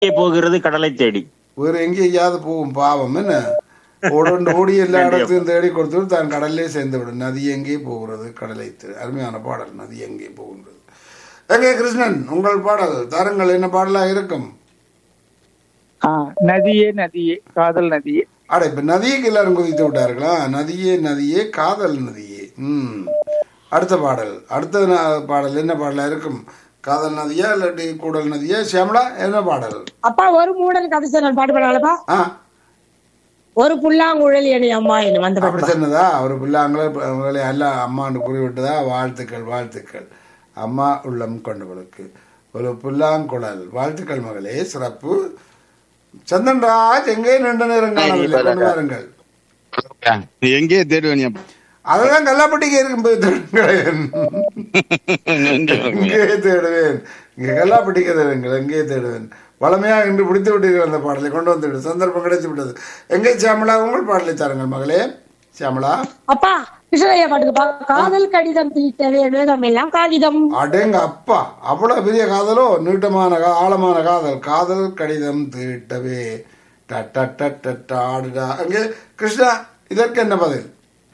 போகிறது கடலை தேடி வேற எங்கேயாவது போகும் பாவம் என்ன ஓடண்டு ஓடி எல்லா இடத்தையும் தேடி கொடுத்துட்டு தான் கடல்லே சேர்ந்து விடும் நதி எங்கே போகிறது கடலை தேடி அருமையான பாடல் நதி எங்கே போகின்றது எங்கே கிருஷ்ணன் உங்கள் பாடல் தாருங்கள் என்ன பாடலாக இருக்கும் ஆ, நதியே நதியே காதல் நதியே அட இப்ப நதிக்கு எல்லாரும் குதித்து விட்டார்களா நதியே நதியே காதல் நதியே ம் அடுத்த பாடல் அடுத்த ந- பாடல் என்ன பாடலா இருக்கும் காதல் நதியா இல்லாட்டி கூடல் நதியா சியாமளா என்ன பாடல் அப்பா ஒரு மூடன் கதை சொன்ன பாட்டு பாடலாம்ப்பா ஆ ஒரு புல்லாங்குழல் என் அம்மா என்ன வந்த அப்படி பாட்டு சொன்னதா அவர் பிள்ளாங்களே உங்களை எல்லாம் அம்மான்னு குறிவிட்டதா வாழ்த்துக்கள் வாழ்த்துக்கள் அம்மா உள்ளம் கொண்டவளுக்கு ஒரு புல்லாங்குழல் வாழ்த்துக்கள் மகளே சிறப்பு சந்தன்ராஜ் எங்கே நின்ற நேரம் காணவில்லை கொண்டு வாருங்கள் எங்கே தேடுவேன் என் அதெல்லாம் கல்லாப்பட்டிக்கு இருக்கும் போய் தேடுங்களேன் இங்கே தேடுவேன் இங்கே கல்லாப்பட்டிக்கு தேடுங்கள் எங்கே தேடுவேன் வளமையா இன்று பிடித்து விட்டீர்கள் அந்த பாடலை கொண்டு வந்து விடு சந்தர்ப்பம் கிடைச்சு விட்டது எங்கே சியாமலா உங்கள் பாடலை தாருங்கள் மகளே சியாமலா அப்பா கிருஷ்ணய்யா பாட்டுக்குப்பா காதல் கடிதம் தீட்டவே வேகம் எல்லாம் காகிதம் அடேங்க அப்பா அவ்வளவு பெரிய காதலோ நீட்டமான கா- ஆழமான காதல் காதல் கடிதம் தீட்டவே ட ட ட ட ட ஆடுடா அங்கே கிருஷ்ணா இதற்கு என்ன பதில்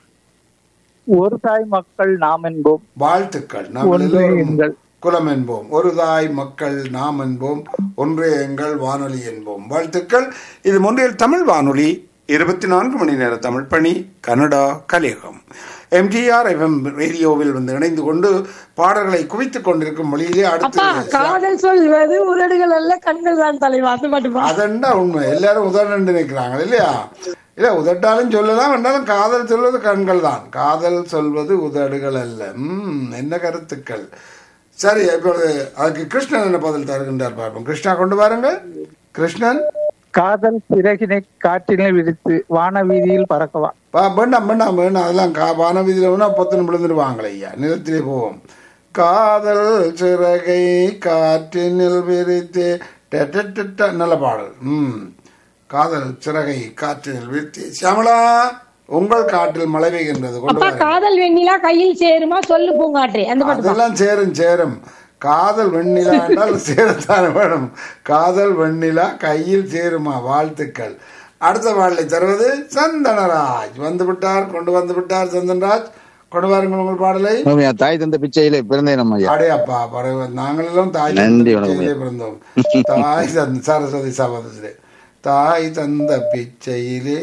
ஒரு தாய் மக்கள் நாம் என்போம் வாழ்த்துக்கள் நாங்கள் ஒன்றே எல்லோரும் எங்கள். குலம் என்போம் ஒரு தாய் மக்கள் நாம் என்போம் ஒன்றே எங்கள் வானொலி என்போம் வாழ்த்துக்கள் இது முன்றையில் தமிழ் வானொலி இருபத்தி நான்கு மணி நேர தமிழ் பணி கனடா கலியகம் எம்டிஆர் எஃப்எம் ரேடியோவில் வந்து இணைந்து கொண்டு பாடல்களை குவித்துக் கொண்டிருக்கும் வழியிலே அப்பா அடுத்து காதல் சொல்வது உதடுகள் அல்ல கண்கள் தான் தலைவா அந்த பாட்டுப்பா அதண்டா உண்மை எல்லாரும் உதடண்டு நினைக்கிறாங்க இல்லையா இல்ல உதட்டாலும் சொல்லலாம் என்றாலும் காதல் சொல்வது கண்கள் தான் காதல் சொல்வது உதடுகள் அல்ல ம் என்ன கருத்துக்கள் சரி இப்பொழுது அதுக்கு கிருஷ்ணன் என்ன பதில் தருகின்றார் பார்ப்போம் கிருஷ்ணா கொண்டு வாருங்கள் கிருஷ்ணன் காதல் பிறகினை காற்றினை விடுத்து வான வீதியில் பறக்கவா பா வேண்டாம் வேண்டாம் வேண்டாம் அதெல்லாம் கா வானவீதியில் வேணா பொத்துன்னு விழுந்துருவாங்களே ஐயா நிலத்திலே போவோம் காதல் சிறகை காற்றினில் விரித்து ட ட ட ட. நல்ல பாடல் ம் காதல் சிறகை காற்றினில் விரித்து சியாமளா உங்கள் காற்றில் மழை பெய்கின்றது கொண்டு அப்பா வாருங்கள். காதல் வெண்ணிலா கையில் சேருமா சொல்லு பூங்காற்றே அந்த பாட்டுப்பா அதெல்லாம் சேரும் சேரும் காதல் வெண்ணிலா என்றால் சேரத்தானே வேணும் காதல் வெண்ணிலா கையில் சேருமா வாழ்த்துக்கள் அடுத்த பாடலை தருவது சந்தனராஜ் வந்து விட்டார் கொண்டு வந்து விட்டார் சந்தனராஜ் கொண்டு வாருங்கள் உங்கள் பாடலை என் தாய் தந்த பிச்சையிலே பிறந்தேன் நம்ம ஐயா அடே அப்பா பரவ நாங்களெல்லாம் தாய் நன்றி, தந்த வணக்கம். பிச்சையிலே பிறந்தோம் தாய் தந்த சரஸ்வதி சபதத்திலே தாய் தந்த பிச்சையிலே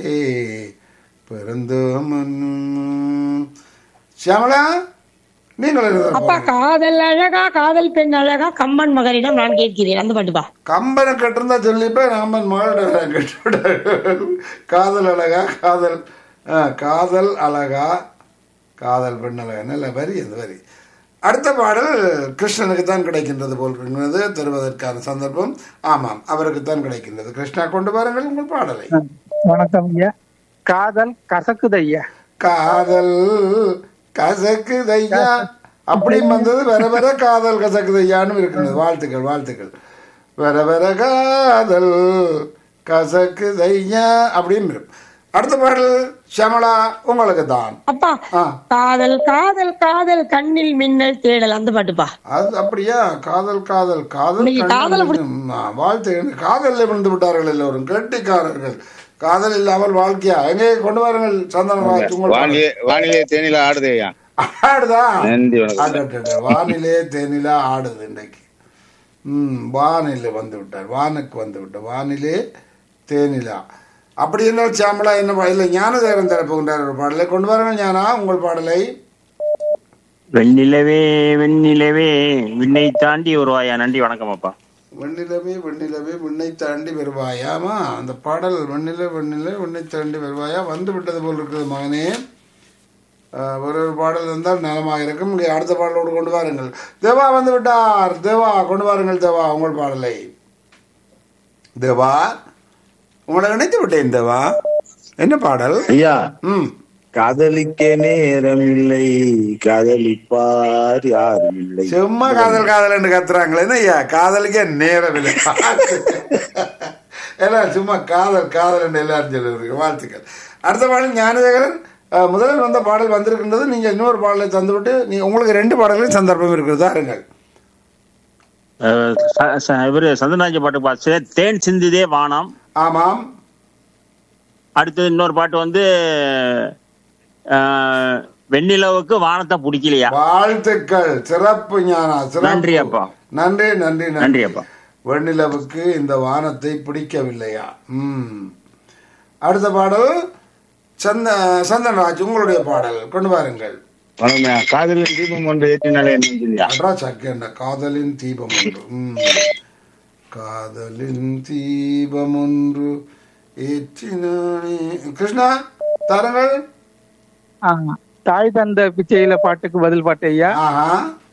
பிறந்தோம் சியாமலா நீங்கள் எழுதுகிற அப்பா காதல் அழகா காதல் பெண் அழகா கம்மன் மகனிடம் நான் கேட்கிறேன் அந்த பாட்டுப்பா கம்பனை கட்டிருந்தா சொல்லிப்ப கம்பன் மகளிட கட்டி காதல் அழகா காதல் ஆ, காதல் அழகா காதல் பெண் அழகா நல்ல வரி அந்த வரி அடுத்த பாடல் கிருஷ்ணனுக்கு தான் கிடைக்கின்றது போல் இருக்கிறது தருவதற்கான சந்தர்ப்பம் ஆமாம் அவருக்கு தான் கிடைக்கின்றது கிருஷ்ணா கொண்டு வாருங்கள் உங்கள் பாடலை வணக்கம் ஐயா காதல் கசக்குது ஐயா காதல் கசக்குதையா அப்படி வந்தது வர வர காதல் கசக்குதையான்னு இருக்கிறது வாழ்த்துக்கள் வாழ்த்துக்கள் வர வர காதல் கசக்குதையா அப்படின்னு இருக்கும் அடுத்த பாடல் ஷமலா உங்களுக்கு தான் அப்பா ஆ காதல் காதல் காதல் கண்ணில் மின்னல் தேடல் அந்த பாட்டுப்பா அது அப்படியா காதல் காதல் காதல் இன்னைக்கு காதலை கண்ணில் ம், ஆ, வாழ்த்து காதலில் விழுந்து விட்டார்கள் எல்லோரும் கெட்டிக்காரர்கள் காதல் இல்லாமல் வாழ்க்கையா எங்கே கொண்டு வாருங்கள் சந்தனராஜ் உங்கள் வானிலே வானிலே தேனில ஆடுதே ஐயா ஆடுதா நன்றி வணக்கம் அடடட, வானிலே தேனிலா ஆடுது இன்றைக்கு ம் வானிலை வந்து விட்டார் வானுக்கு வந்து விட்டார் வானிலே தேனிலா அப்படி என்றால் சாமலா என்ன பா- இல்லை ஞானதேவன் தரப்போகின்றார் ஒரு பாடலை கொண்டு வரணும் ஞானா உங்கள் பாடலை வெண்ணிலவே வெண்ணிலவே விண்ணை தாண்டி வருவாயா நன்றி வணக்கம் அப்பா வெண்ணிலவே வெண்ணிலவே விண்ணை தாண்டி வருவாயாமா அந்த பாடல் வெண்ணில வெண்ணில விண்ணை தாண்டி வருவாயா வந்து விட்டது போல் இருக்குது மகனே ஆஹ், ஒரு ஒரு பாடல் இருந்தால் நலமாக இருக்கும் இங்கே அடுத்த பாடலோடு கொண்டு வாருங்கள் தேவா வந்து விட்டார் தேவா கொண்டு வாருங்கள் தேவா உங்கள் பாடலை தேவா உங்களை நினைத்து விட்டேன் தேவா என்ன பாடல் ஐயா ம் காதலிக்க நேரம் இல்லை காதலிப்பார் யாரும் இல்லை சும்மா காதல் காதல் என்று கத்துறாங்களே என்ன ஐயா காதலுக்கே நேரம் இல்லை எல்லாம் சும்மா காதல் காதல் என்று எல்லாரும் சொல்லுவீங்க வாழ்த்துக்கள் அடுத்த பாடல் ஞானதேகரன் அஹ், முதலில் வந்த பாடல் வந்திருக்கின்றது நீங்க இன்னொரு பாடலை தந்துவிட்டு நீ உங்களுக்கு ரெண்டு பாடல்களின் சந்தர்ப்பம் இருக்கிறதா இருங்கள் அஹ், ச- ச- இவரு சந்தனராஜ பாட்டு பாட்டு தேன் சிந்துதே வானம் ஆமாம் அடுத்தது இன்னொரு பாட்டு வந்து அஹ், வெண்ணிலவுக்கு வானத்தை பிடிக்கலையா வாழ்த்துக்கள் சிறப்பு ஞானா சிறப்பு நன்றி அப்பா. நன்றி நன்றி நன்றி அப்பா வெண்ணிலவுக்கு இந்த வானத்தை பிடிக்கவில்லையா ம் அடுத்த பாடல் சந்த சந்தன்ராஜ் உங்களுடைய பாடல் கொண்டு வாருங்கள் வணக்கம்யா காதலின் தீபம் ஒன்று ஏற்றினாலே என்ன சொல்லியா அட்ரா சக்கேண்ட காதலின் தீபம் ஒன்று ம். காதலின் தீபம் ஒன்று ஏற்றினானே கிருஷ்ணா தாருங்கள் ஆ, தாய் தந்த பிச்சையில பாட்டுக்கு பதில் பாட்டு ஐயா ஆஹா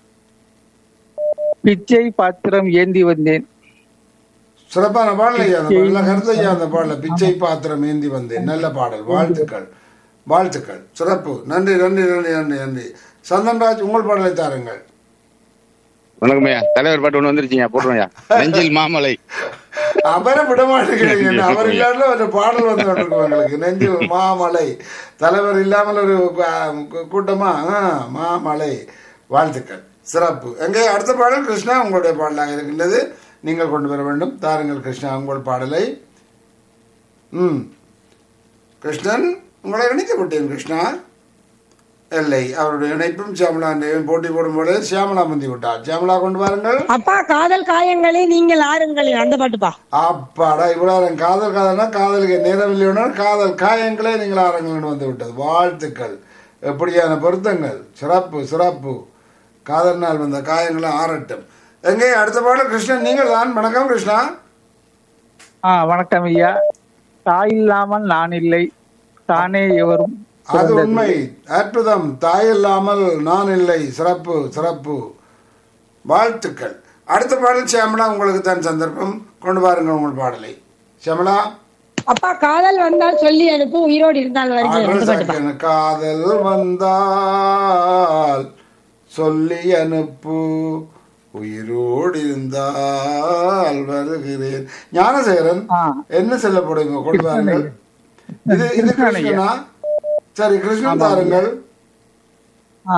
பிச்சை பாத்திரம் ஏந்தி வந்தேன் சிறப்பான பாடல் ஐயா அந்த நல்ல கருத்து ஐயா அந்த பாடல பிச்சை பாத்திரம் ஏந்தி வந்தேன் நல்ல பாடல் வாழ்த்துக்கள் வாழ்த்துக்கள் சிறப்பு நன்றி நன்றி நன்றி நன்றி நன்றி சந்தன்ராஜ் உங்கள் பாடலை தாருங்கள் வணக்கம்யா தலைவர் பாட்டு ஒண்ணு வந்துருச்சுங்க போட்டுருவோம்யா நெஞ்சில் மாமலை அவரை விட மாட்டேங்கிறீங்க அவர் இல்லாத ஒரு பாடல் வந்து கொண்டிருக்கும் எங்களுக்கு நெஞ்சில் மாமலை தலைவர் இல்லாமல் ஒரு கூ- கூட்டமா ஆ, மாமலை வாழ்த்துக்கள் சிறப்பு எங்கே அடுத்த பாடல் கிருஷ்ணா உங்களுடைய பாடலாக இருக்கின்றது நீங்கள் கொண்டு வர வேண்டும் தாருங்கள் கிருஷ்ணா உங்கள் பாடலை ம் கிருஷ்ணன் உங்களை இணைத்து விட்டேன் கிருஷ்ணா இல்லை அவருடைய இணைப்பும் சியாமலா போட்டி போடும்போது சியாமலா முந்தி விட்டார் சியாமலா கொண்டு வாருங்கள் அப்பா காதல் காயங்களே நீங்கள் ஆறுங்களே அந்த பாட்டுப்பா அப்பாடா இவ்வளவு நேரம் காதல் காதல்னா காதலுக்கு நேரம் இல்லையோனா காதல் காயங்களே நீங்கள் ஆரங்கள்னு வந்து விட்டது வாழ்த்துக்கள் எப்படியான பொருத்தங்கள் சிறப்பு சிறப்பு காதல் நாள் வந்த காயங்களும் ஆறட்டும் எங்கே அடுத்த பாடல் கிருஷ்ணன் நீங்கள் தான் வணக்கம் கிருஷ்ணா ஆ வணக்கம் ஐயா தாய் இல்லாமல் நான் இல்லை தானே எவரும் அது பிறந்தது. உண்மை அற்புதம் தாய் இல்லாமல் நான் இல்லை சிறப்பு சிறப்பு வாழ்த்துக்கள் அடுத்த பாடல் சியாமலா உங்களுக்கு தான் சந்தர்ப்பம் கொண்டு பாருங்கள் உங்கள் பாடலை சியாமலா அப்பா காதல் வந்தால் சொல்லி அனுப்பு உயிரோடு இருந்தால் வருகிறேன் அந்த பாட்டுப்பா ஆற்றல் காதல் வந்தால் சொல்லி அனுப்பு உயிரோடு இருந்தால் வருகிறேன் ஞானசேகரன் ஆ. என்ன செல்ல போடுங்க கொண்டு வாருங்கள் இது இது கிருஷ்ணனா சரி கிருஷ்ணன் தாருங்கள் ஆ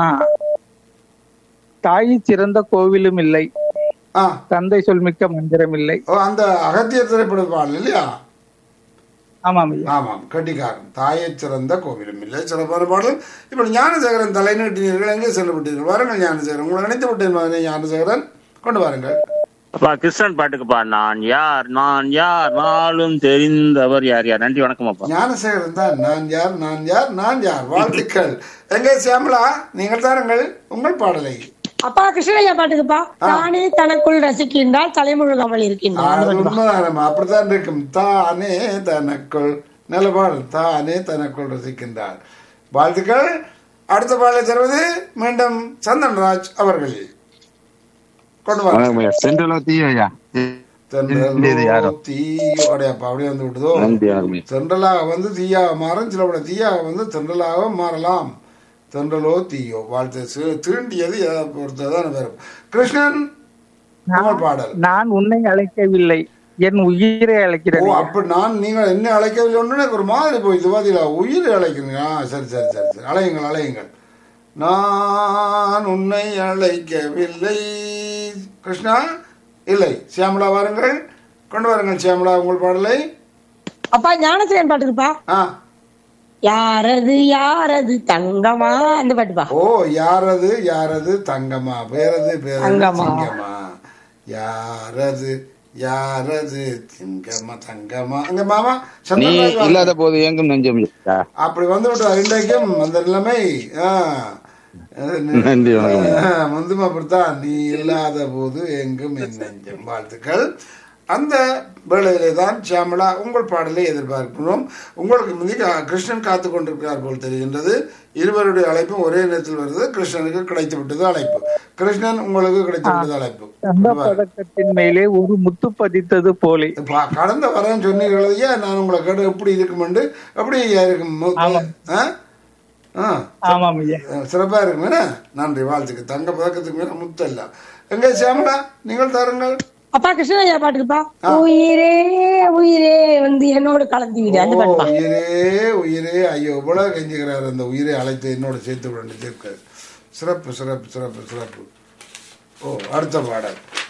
தாய் சிறந்த கோவிலும் இல்லை ஆ தந்தை சொல்மிக்க மந்திரம் இல்லை ஓ, அந்த அகத்திய திரைப்பட பாடல் இல்லையா ஆமாம் ஐயா ஆமாம் கட்டிக்காரன் தாயை சிறந்த கோவிலும் இல்லை சிறப்பான பாடல் இப்படி ஞானசேகரன் தலை நீட்டினீர்கள் எங்கே சென்று விட்டீர்கள் வாருங்கள் ஞானசேகரன் உங்களை நினைத்து விட்டேன் மகனே ஞானசேகரன் கொண்டு வாருங்கள் அப்பா கிருஷ்ணன் பாட்டுக்குப்பா நான் யார் நான் யார் நாளும் தெரிந்தவர் யார் யார் நன்றி வணக்கம் அப்பா ஞானசேகரன் தான் நான் யார் நான் யார் நான் யார் வாழ்த்துக்கள் எங்கே சியாமலா நீங்கள் தாருங்கள் உங்கள் பாடலை அப்பா கிருஷ்ணய்யா பாட்டுக்குப்பா தானே தனக்குள் ரசிக்கின்றால் தலைமுழுகாமல் இருக்கின்றான் அந்த அது பாட்டுப்பா உண்மைதானம்மா அப்படித்தான் இருக்கும் தானே தனக்குள் நல்ல பாடல் தானே தனக்குள் ரசிக்கின்றார் வாழ்த்துக்கள் அடுத்த பாடலை தருவது மீண்டும் சந்தன்ராஜ் அவர்கள் கொண்டு வாங்க வணக்கம்யா சென்றலோ தீயோ ஐயா தென்றலோ யாரோ தீயோ அடையாப்பா அப்படியே வந்து விட்டுதோ நன்றி வணக்கம்யா தென்றலாக வந்து தீயாக மாறும் சில பல தீயாக வந்து தென்றலாக மாறலாம் தென்றலோ தீயோ வாழ்த்து சி- தீண்டியது எதை பொறுத்ததான் வரும் கிருஷ்ணன் உங்கள் பாடல் நான் உன்னை அழைக்கவில்லை என் உயிரை ஓ அழைக்கிறேன் அப்ப நான் நீங்கள் என்ன அழைக்கவில்லை ஒன்று எனக்கு ஒரு மாதிரி போயிடுது பாத்தீங்களா உயிர் அழைக்கிறீங்க ஆ சரி சரி சரி சரி அழையுங்கள் அழையுங்கள் நான் உன்னை அழைக்கவில்லை கிருஷ்ணா இல்லை சியாமலா வாருங்கள் கொண்டு வாருங்கள் சியாமலா உங்கள் பாடலை அப்பா ஞானசேகரன் பாட்டுக்குப்பா ஆ யாரது யாரது தங்கமா அந்த பாட்டுப்பா ஓ யாரது யாரது தங்கமா பேரது பேரது தங்கமா. சிங்கமா யாரது யாரது திங்கம்மா தங்கமா அங்க மாமா நீ சந்திரபாபு வாருங்கள். இல்லாத போது எங்கும் நெஞ்சம் ஐயா. அப்படி வந்து விட்டார் இன்றைக்கும் அந்த நிலைமை ஆ. அது நி- நன்றி வணக்கம் ஆ, முந்தும் அப்படித்தான் நீ இல்லாத போது எங்கும் என் நெஞ்சம் வாழ்த்துக்கள் அந்த வேளையிலே தான் சியாமலா உங்கள் பாடலை எதிர்பார்க்கிறோம் உங்களுக்கு முந்தி கா- கிருஷ்ணன் காத்து கொண்டிருக்கிறார் போல் தெரிகின்றது இருவருடைய அழைப்பும் ஒரே நேரத்தில் வருது கிருஷ்ணனுக்கு கிடைத்து விட்டது அழைப்பு கிருஷ்ணன் உங்களுக்கு கிடைத்து விட்டது அழைப்பு தங்க பதக்கத்தின் மேலே ஒரு முத்து பதித்தது போலே பா- கடந்த வாரம் சொன்னீர்கள் ஐயா நான் உங்களை கேட்டு எப்படி இருக்குமெண்டு எப்படி ஐயா இருக்கும் மு- ஆ? ஆ ஆமாம் ஐயா சிறப்பா இருக்கும் என்ன நன்றி வாழ்த்துக்கு தங்க பதக்கத்துக்கு மேல முத்தல்ல எங்க சியாமலா நீங்கள் தாருங்கள் அப்பா கிருஷ்ணய்யா பாட்டுக்குப்பா உயிரே உயிரே வந்து என்னோடு கலந்து விடு அந்த ஓ, பாட்டுப்பா உயிரே உயிரே ஐயோ இவ்வளவு கெஞ்சுகிறார் அந்த உயிரை அழைத்து என்னோட சேர்த்து விட சேர்க்க சிறப்பு சிறப்பு சிறப்பு சிறப்பு ஓ அடுத்த பாடல்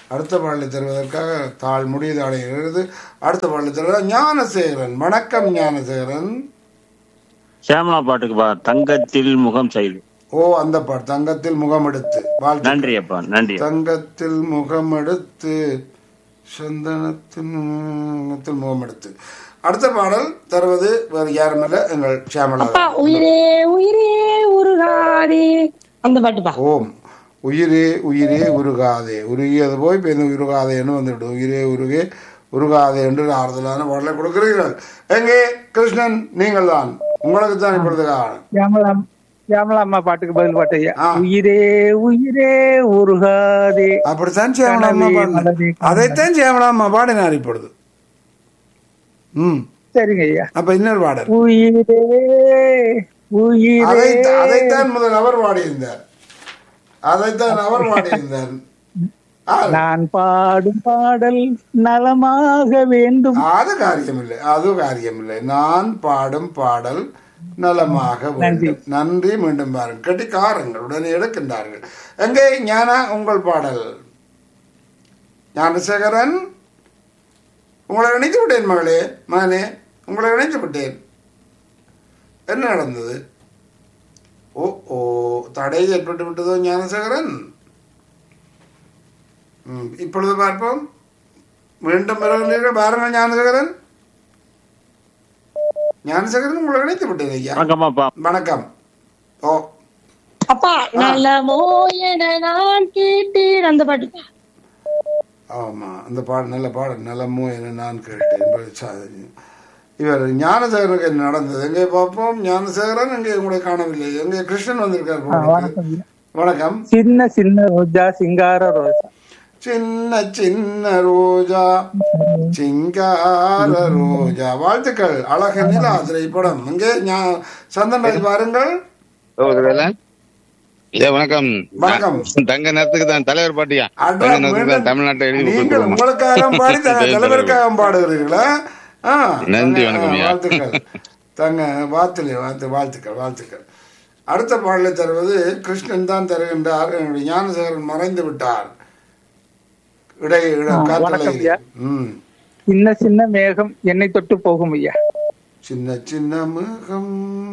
அடுத்த பாடலை தருவதற்காக தாழ் முடிவு அடைகிறது அடுத்த பாடலை தருவதற்கு ஞானசேகரன் வணக்கம் ஞானசேகரன் சியாமலா பாட்டுக்குப்பா தங்கத்தில் முகம் செய்து ஓ அந்த பாட்டு தங்கத்தில் முகமெடுத்து வாழ்த்து நன்றி அப்பா நன்றி தங்கத்தில் முகமெடுத்து சந்தனத்தில் முகத்தில் முகமெடுத்து அடுத்த பாடல் தருவது வேறு யாருமில்ல எங்கள் சியாமலா அப்பா உயிரே உயிரே உருகாதே அந்த பாட்டுப்பா ஓம் உயிரே உயிரே உருகாதே உருகியது போய் பின் உருகாதேன்னு வந்துவிடு உயிரே உருகே உருகாதே என்று ஆறுதலான பாடலை கொடுக்கிறீர்கள் எங்கே கிருஷ்ணன் நீங்கள் தான் உங்களுக்கு தான் இப்பொழுது காரணம் சியாமலா சியாமலா அம்மா பாட்டுக்கு பதில் பாட்டு ஐயா ஆ. உயிரே உயிரே உருகாதே அப்படித்தான் சியாமலாம்மா கனவே பாடினார் மனதே காண. அதைத்தான் சியாமலாம்மா பாடினார் இப்பொழுது ம் சரிங்க ஐயா அப்ப இன்னொரு பாடல் உயிரே உயிரே அதை அதைத்தான் முதல் அவர் பாடியிருந்தார் அதைத்தான் அவர் பாடியிருந்தார் ஆ, நான் பாடும் பாடல் நலமாக வேண்டும் அது காரியமில்லை அது காரியமில்லை நான் பாடும் பாடல் நலமாக வேண்டும் நன்றி மீண்டும் பாருங்கள் கெட்டிக்காரங்கள் உடனே எடுக்கின்றார்கள் எங்கே ஞானா உங்கள் பாடல் ஞானசேகரன் உங்களை இணைத்து விட்டேன் மகளே மகனே உங்களை இணைத்து விட்டேன் என்ன நடந்தது ஓ ஓ தடை ஏற்பட்டு விட்டதோ ஞானசேகரன் ம், இப்பொழுது பார்ப்போம் மீண்டும் வருகிறீர்கள் பாருங்கள் ஞானசேகரன் ஞானசேகரன் உங்களை இணைத்து விட்டேன் ஐயா வணக்கம்மாப்பா வணக்கம் ஓ அப்பா நல்லமோ என நான் கேட்டேன் அந்த பாட்டுப்பா ஆமா அந்த பாடல் நல்ல பாடல் நலமோ என நான் கேட்டேன் என்பது சாதனை. இவர் ஞானசேகரனுக்கு என்ன நடந்தது எங்கே பார்ப்போம் ஞானசேகரன் எங்கே உங்களை காணவில்லை எங்கே கிருஷ்ணன் வந்திருக்கார் போல இருக்கு. வணக்கம் ஐயா. வணக்கம் சின்ன சின்ன ரோஜா சிங்கார ரோஜா சின்ன சின்ன ரோஜா சிங்கார ரோஜா வாழ்த்துக்கள் அழக நிலா திரைப்படம் இங்கே ஞா- சந்தன்ராஜ் பாருங்கள் ஓ, இதுல? ஐயா வணக்கம் வணக்கம். தங்க நேரத்துக்கு தான் தலைவர் பாட்டியா அட்ரா, தங்க நேரத்துக்கு தான் மீண்டும் தமிழ்நாட்டை எழுதி நீங்கள் கொடுத்துருவோம். உங்களுக்காக பாடி தங்க தலைவருக்காக பாடுகிறீர்களா ஆ, நன்றி, தங்க, வணக்கம் ஐயா. வாழ்த்துக்கள் தங்க வாழ்த்துல வாழ்த்து வாழ்த்துக்கள் வாழ்த்துக்கள் அடுத்த பாடலை தருவது கிருஷ்ணன் தான் தருகின்றார் என்னுடைய ஞானசேகரன் மறைந்து விட்டார் இடை இட ஆ, காத்தலை வணக்கம் ஐயா. ம் சின்ன சின்ன மேகம் என்னை தொட்டு போகும் ஐயா சின்ன சின்ன முகம்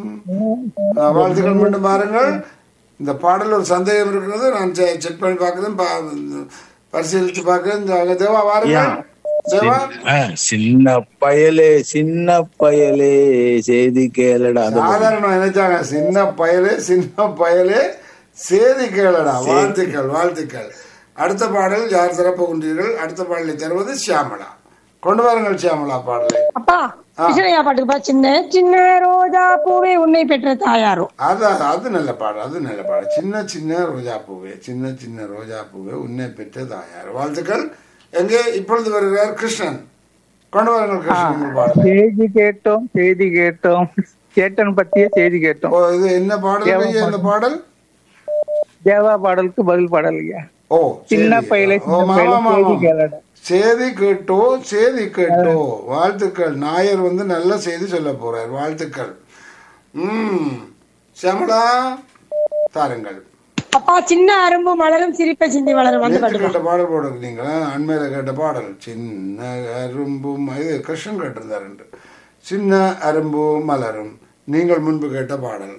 ஆ, வாழ்த்துக்கள் மீண்டும் பாருங்கள் இந்த பாடல் ஒரு சந்தேகம் இருக்கிறது நான் செ- செக் பண்ணி பார்க்குறேன் பா- பரிசீலித்து பார்க்குறேன் இந்த தேவா வாருங்கள் தேவா ஆ, சின்ன பயலே சின்ன பயலே செய்தி கேளடா அந்த பாட்டு. சாதாரண நினைச்சாங்க சின்ன பயலே சின்ன பயலே சேதி கேளடா வாழ்த்துக்கள் வாழ்த்துக்கள் அடுத்த பாடல் யார் தரப்போகின்றீர்கள் அடுத்த பாடலை தருவது சியாமளா கொண்டு வாருங்கள் சியாமளா பாடலை அப்பா கிருஷ்ணய்யா பாட்டுக்குப்பா சின்ன சின்ன ரோஜா பூவே உன்னை பெற்ற தாயாரோ அது அது நல்ல பாடல் அது நல்ல பாடல் சின்ன சின்ன ரோஜா பூவே சின்ன சின்ன ரோஜா பூவே உன்னை பெற்ற தாயார் வாழ்த்துக்கள் எங்கே இப்பொழுது வருகிறார் கிருஷ்ணன் கொண்டு வாருங்கள் கிருஷ்ணன் உங்கள் பாடலை செய்தி கேட்டோம் செய்தி கேட்டோம் கேட்டன் பத்திய செய்தி கேட்டோம் ஓ இது என்ன பாடல் ஐயா, இந்த பாடல் தேவா பாடலுக்கு பதில் பாடல் ஐயா ஓ சின்ன சரி. பையலே ஓ, சின்ன மாமா, பையலே செய்தி மாமா. கேளடா செய்தி கேட்டோ செய்தி கேட்டோ வாழ்த்துக்கள் நாயர் வந்து நல்ல செய்தி சொல்ல போறார் வாழ்த்துக்கள் ம் சியாமளா தாருங்கள் அப்பா சின்ன அரும்பு மலரும் சிரிப்பை சிந்தி வளரும் அந்த நேற்று பாட்டுப்பா கேட்ட பாடல் போடுறீங்க அண்மையில கேட்ட பாடல் சின்ன அரும்பும் இது கிருஷ்ணன் கேட்டிருந்தார் என்று சின்ன அரும்பு மலரும் நீங்கள் முன்பு கேட்ட பாடல்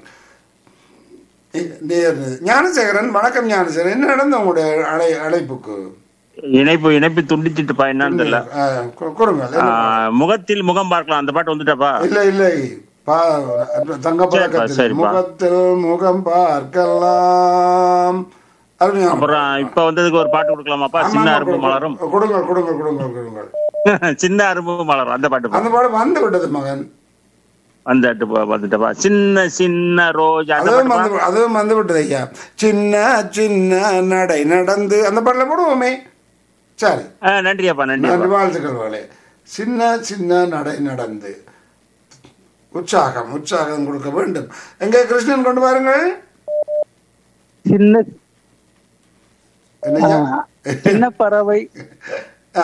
இ- நேர் ஞானசேகரன் வணக்கம் ஞானசேகரன் என்ன நடந்த உங்களுடைய அழை அழைப்புக்கு இணைப்பு இணைப்பு துண்டிச்சிட்டுப்பா என்னன்னு தெரியல ஆ, கு- கூறுங்கள் ஆ, முகத்தில் முகம் பார்க்கலாம் அந்த பாட்டு வந்துட்டாப்பா இல்லை இல்லை பா தங்க சரிப்பா, பழக்கத்தில் சரிப்பா. முகத்தில் முகம் பார்க்கலாம் அருமையான அப்புறம் இப்ப வந்ததுக்கு ஒரு பாட்டு கொடுக்கலாமாப்பா ஆமா, சின்ன ஆமா, அரும்பு கொடுங்க, மலரும் கொடுங்கள் கொடுங்கள் கொடுங்கள் கொடுங்கள் சின்ன அரும்பு மலரும் அந்த பாட்டு அந்த பாடம் வந்து விட்டது மகன் வந்துட்டு வந்துட்டப்பா சின்ன சின்ன ரோஜா அந்த அதுவும் பாட்டு வந்து அதுவும் வந்து விட்டது ஐயா சின்ன சின்ன நடை நடந்து அந்த பாடல போடுவோமே சரி நன்றியாப்பா நன்றி நன்றி வாழ்த்துக்கள் மகளே சின்ன சின்ன நடை நடந்து உற்சாகம் உற்சாகம் கொடுக்க வேண்டும் எங்கே கிருஷ்ணன் கொண்டு வாருங்கள் சின்ன என்னய்யா? சின்ன பறவை ஆ.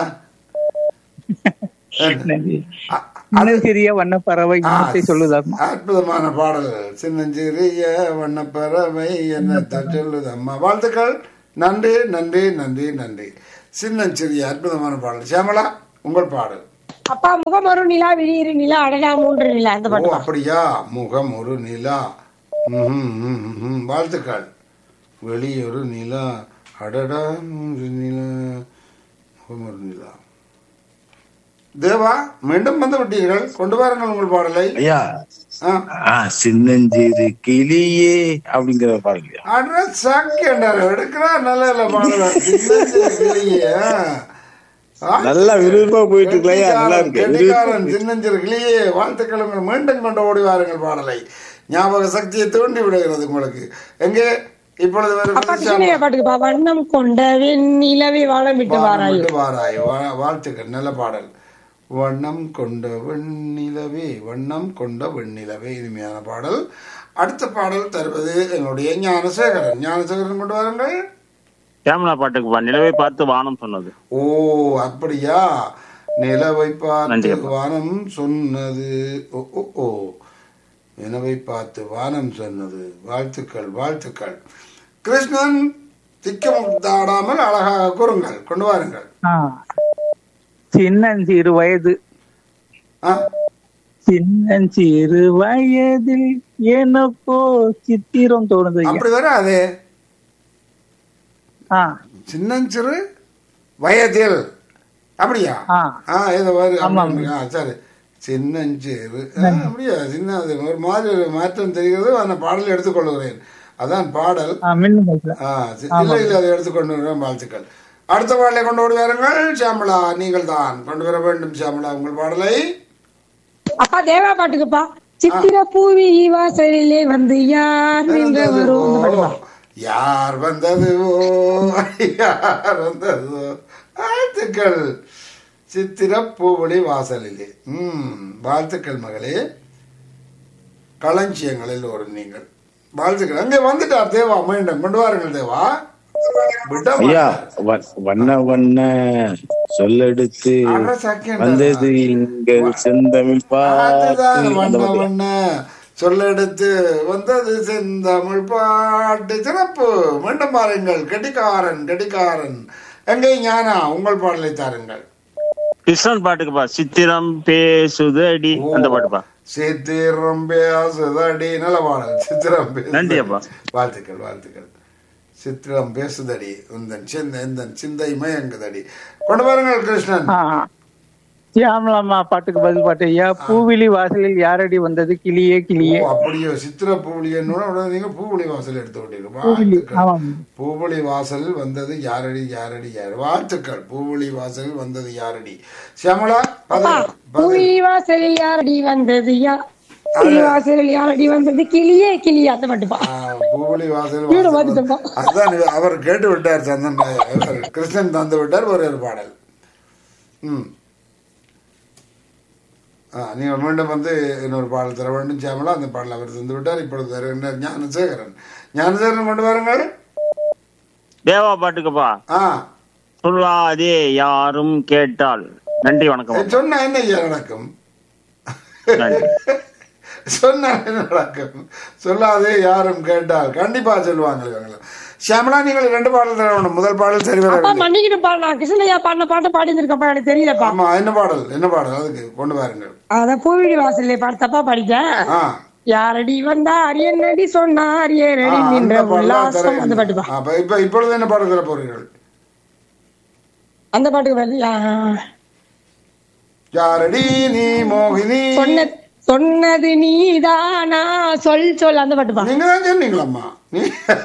நன்றி. அ- சின்ன சிறிய வண்ண பறவை ஆ, இனத்தை சொல்லுதாம் அற்புதமான பாடல்கள் சின்னஞ்சிறிய வண்ணப்பறவை என்ன சொல்லுது அம்மா வாழ்த்துக்கள் நன்றி நன்றி நன்றி நன்றி சின்னஞ்சிறிய அற்புதமான பாடல் சியாமலா உங்கள் பாடல் அப்பா முகம் ஒரு நிலா விழியிரு நிலா அடடா மூன்று நிலா அந்த ஓ பாட்டு பா. அப்படியா முகம் ஒரு நிலா ம்ஹும், ம்ஹும், ம்ஹும். வாழ்த்துக்கள் வெளியொரு நிலா அடடா மூன்று நிலா முகம் ஒரு நிலா தேவா மீண்டும் வந்து விட்டீர்கள் கொண்டு வாருங்கள் உங்கள் பாடலை ஐயா ஆ. ஆ, சின்னஞ்சிறு கிளியே அப்படிங்கிற பாடலையா அட சாக்கி என்றார் எடுக்கிறா நல்ல இல்ல பாடல சின்னஞ்சிறு கிளியே ஆ. நல்லா விறுவிறுப்பா போயிட்டு இருக்கலையா நல்லா இருக்கு கெட்டிக்காரன் சின்னஞ்சிறு கிளியே வாழ்த்துக்கள் உங்கள் மீண்டும் கொண்டு ஓடி வாருங்கள் பாடலை ஞாபக சக்தியை தூண்டி விடுகிறது உங்களுக்கு எங்கே இப்பொழுது அப்பா வருகிறது கிருஷ்ணய்யா பாட்டுக்கு பா வண்ணம் கொண்ட வெண்ணிலவே வாழம் விட்டு வானம் வாராய் விட்டு வாராய் வா- வாழ்த்துக்கள் நல்ல பாடல் வண்ணம் கொண்ட வெண்ணிலவே வண்ணம் கொண்ட வெண்ணிலவே இனிமையான பாடல் அடுத்த பாடல் தருவது என்னுடைய ஞானசேகரன் ஞானசேகரன் கொண்டு வாருங்கள் கேமரா பாட்டுக்குப்பா நிலவை பார்த்து வானம் சொன்னது ஓ அப்படியா நிலவை பார்த்து நன்றி அப்பா. வானம் சொன்னது ஓ ஓ ஓ நிலவை பார்த்து வானம் சொன்னது வாழ்த்துக்கள் வாழ்த்துக்கள் கிருஷ்ணன் திக்கம் தாடாமல் அழகாக கூறுங்கள் கொண்டு வாருங்கள் ஆ. சின்னஞ்சிறு வயது ஆ சின்னஞ்சிறு வயதில் எனக்கோ சித்திரம் தோணுது ஐயா. அப்படி வராதே ஆ சின்னஞ்சிறு வயதில் அப்படியா ஆ. ஆ ஏதோ வரு ஆமா. அப்படி, ஆ சரி சின்னஞ்சிறு ஆ, அப்படியா சின்ன அது ஒரு மாதிரி ஒரு மாற்றம் தெரிகிறது அந்த பாடலை எடுத்துக்கொள்கிறேன் அதான் பாடல் ஆ, மின்னும் பைக்ல. ஆ சி- இல்லை இல்லை அதை எடுத்துக்கொண்டு வருவேன் வாழ்த்துக்கள் அடுத்த பாடலை கொண்டு ஓடி வாருங்கள் சியாமளா நீங்கள் தான் கொண்டு வர வேண்டும் சியாமளா உங்கள் பாடலை அப்பா தேவா பாட்டுக்குப்பா சித்திர பூவி வாசலிலே வந்து யார் நின்ற வரும் அந்த பாட்டு பா. யார் வந்ததுவோ யார் வந்ததோ வாழ்த்துக்கள் சித்திர பூவொளி வாசலிலே ம் வாழ்த்துக்கள் மகளே களஞ்சியங்களில் ஒரு நீங்கள் வாழ்த்துக்கள் அங்கே வந்துட்டார் தேவா மீண்டும் கொண்டு வாருங்கள் தேவா விட ஐயா மாட்டார். வ- வண்ண வண்ண சொல்லெடுத்து அரை second. வந்தது எங்கள் செந்தமிழ் அதுதான் பாட்டு அந்த வண்ண பாட்டு. வண்ண சொல்லெடுத்து வந்தது செந்தமிழ் பாட்டு சிறப்பு மீண்டும் பாருங்கள் கெட்டிக்காரன் கெட்டிக்காரன் எங்கே ஞானா உங்கள் பாடலை தாருங்கள் கிருஷ்ணன் பாட்டுக்குப்பா சித்திரம் பேசுதடி அந்த பாட்டுப்பா சித்திரம் பேசுதடி நல்ல பாடல் சித்திரம் பேசுதடி. நன்றி அப்பா. வாழ்த்துக்கள் வாழ்த்துக்கள் சித்திரம் பேசுதடி உந்தன் சிந்த இந்த சிந்தை மயங்குதடி கொண்டு பாருங்கள் கிருஷ்ணன் ஆ சியாமலாமா பாட்டுக்கு பதில் பாட்டு ஐயா பூவிலி வாசலில் யாரடி வந்தது கிளியே கிளியே ஓ, அப்படியோ சித்திர பூவலியன்னு உடனே நீங்க பூவலி வாசல் எடுத்து விட்டீங்க பூவிலி வாழ்த்துக்கள். ஆமாம் பூவொளி வாசலில் வந்தது யாரடி யாரடி யார் வாழ்த்துக்கள் பூவொளி வாசலில் வந்தது யாரடி சியாமளா அப்பா பதில் பதில். பூவி வாசலில் யாரடி வந்தது யா கிளி வாசலில் யாரடி வந்தது கிளியே கிளியே அந்த பாட்டு பா ஆ, பூவொளி வாசல் வீடு வாசல் வந்துட்டோம். அதான் இது அவர் கேட்டு விட்டார் சந்தன் ராய். அவர் கிருஷ்ணன் தந்து விட்டார் ஒரு ஒரு பாடல் ம் ஆ, நீங்கள் மீண்டும் வந்து இன்னொரு பாடல் தர வேண்டும் சியாமளா அந்த பாடல் அவர் தந்து விட்டார் இப்பொழுது தருகின்றார் ஞானசேகரன் ஞானசேகரன் கொண்டு வாருங்கள் தேவா பாட்டுக்குப்பா ஆ சொல்லாதே யாரும் கேட்டால் நன்றி வணக்கம் சொன்னா என்ன ஐயா நடக்கும் நன்றி. சொன்னா என்ன நடக்கும் சொல்லாதே யாரும் கேட்டால் கண்டிப்பா சொல்லுவாங்க இவங்க ஷியாமலா நீங்கள் ரெண்டு பாடல் தர வேண்டும் முதல் பாடல் சரி அப்பா வரவில்லை மன்னிக்கிட்டு பா நான் கிருஷ்ணய்யா பாடின பாட்டு பாடி இருக்கப்பா எனக்கு தெரியலப்பா ஆமா என்ன பாடல் என்ன பாடல் அதுக்கு கொண்டு வாருங்கள் அதான் பூவிழி வாசல்ல பாட்டு தப்பா பாடிட்டேன் ஆ யாரடி வந்தார் என்னடி சொன்னார் ஆ, ஏறடி அந்த நின்ற பாடல் தான் உல்லாசம் அந்த பாட்டு தருகிறேன். பா ஆ, அப்ப இப்ப இப்பொழுது என்ன பாடல் தர போறீர்கள் அந்த பாட்டுக்கு வருது ஆ, யாரடி நீ மோகினி சொன்ன சொன்னது நீதானா சொல் சொல் அந்த பாட்டு பா நீங்க தான் சொன்னீங்களம்மா நீ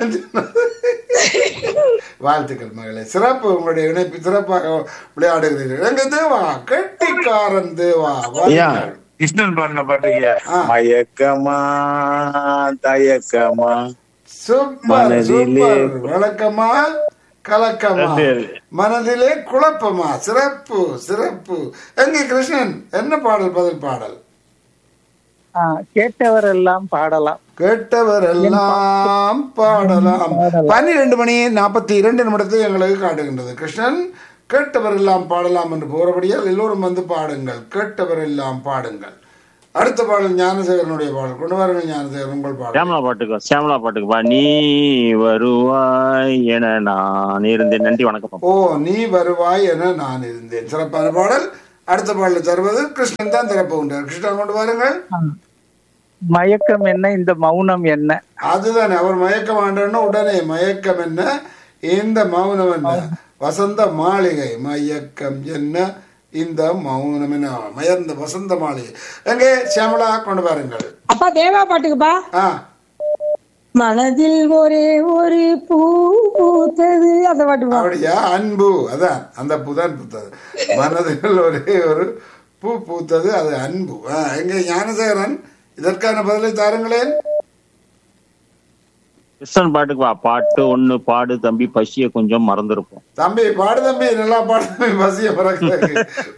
வாழ்த்துக்கள் மகளே சிறப்பு உங்களுடைய இணைப்பு சிறப்பாக விளையாடுகிறீர்கள் எங்க தேவா கெட்டிக்காரன் தேவா ஐயா வாழ்த்துக்கள். கிருஷ்ணன் பாடின பாட்டு ஐயா ஆ. மயக்கமா தயக்கமா சூப்பர் மனதிலே- சூப்பர் விளக்கமா கலக்கமா சரி. மனதிலே குழப்பமா சிறப்பு சிறப்பு எங்க கிருஷ்ணன் என்ன பாடல் பதில் பாடல் ஆ, கேட்டவரெல்லாம் பாடலாம் கேட்டவர் எல்லாம் பாடலாம் பன்னிரண்டு மணி நாற்பத்தி இரண்டு நிமிடத்தில் எங்களுக்கு காட்டுகின்றது கிருஷ்ணன் கேட்டவர் எல்லாம் பாடலாம் என்று போறபடியால் எல்லோரும் வந்து பாடுங்கள் கேட்டவர் எல்லாம் பாடுங்கள் அடுத்த பாடல் ஞானசேகரனுடைய பாடல் கொண்டு வாருங்கள் ஞானசேகரன் உங்கள் பாடல் சியாமலா பாட்டுக்கு சியாமலா பாட்டுக்கு பா நீ வருவாய் என நான் இருந்தேன் நன்றி வணக்கம் ஓ நீ வருவாய் என நான் இருந்தேன் சிறப்பான பாடல் அடுத்த பாடல் தருவது கிருஷ்ணன் தான் திறப்புகின்றார் கிருஷ்ணன் கொண்டு வாருங்கள் மயக்கம் என்ன இந்த மௌனம் என்ன அதுதான் அவர் மயக்கம் ஆண்டோன்னா உடனே மயக்கம் என்ன இந்த மௌனம் என்ன வசந்த மாளிகை மயக்கம் என்ன இந்த மௌனம் என்ன மயர்ந்த வசந்த மாளிகை எங்கே சியாமலா கொண்டு வாருங்கள் அப்பா தேவா பாட்டுக்குப்பா ஆ மனதில் ஒரே ஒரு பூ பூத்தது அந்த பாட்டுப்பா அப்படியா அன்பு அதான் அந்த புதான் பூத்தது மனதில் ஒரே ஒரு பூ பூத்தது அது அன்பு ஆ, எங்கே ஞானசேகரன் இதற்கான பதிலை தாருங்களேன் கிருஷ்ணன் பாட்டுக்கு வா பாட்டு ஒண்ணு பாடு தம்பி பசிய கொஞ்சம் மறந்துருப்போம் தம்பி பாடு தம்பி நல்லா பாடு தம்பி பசிய பிறகு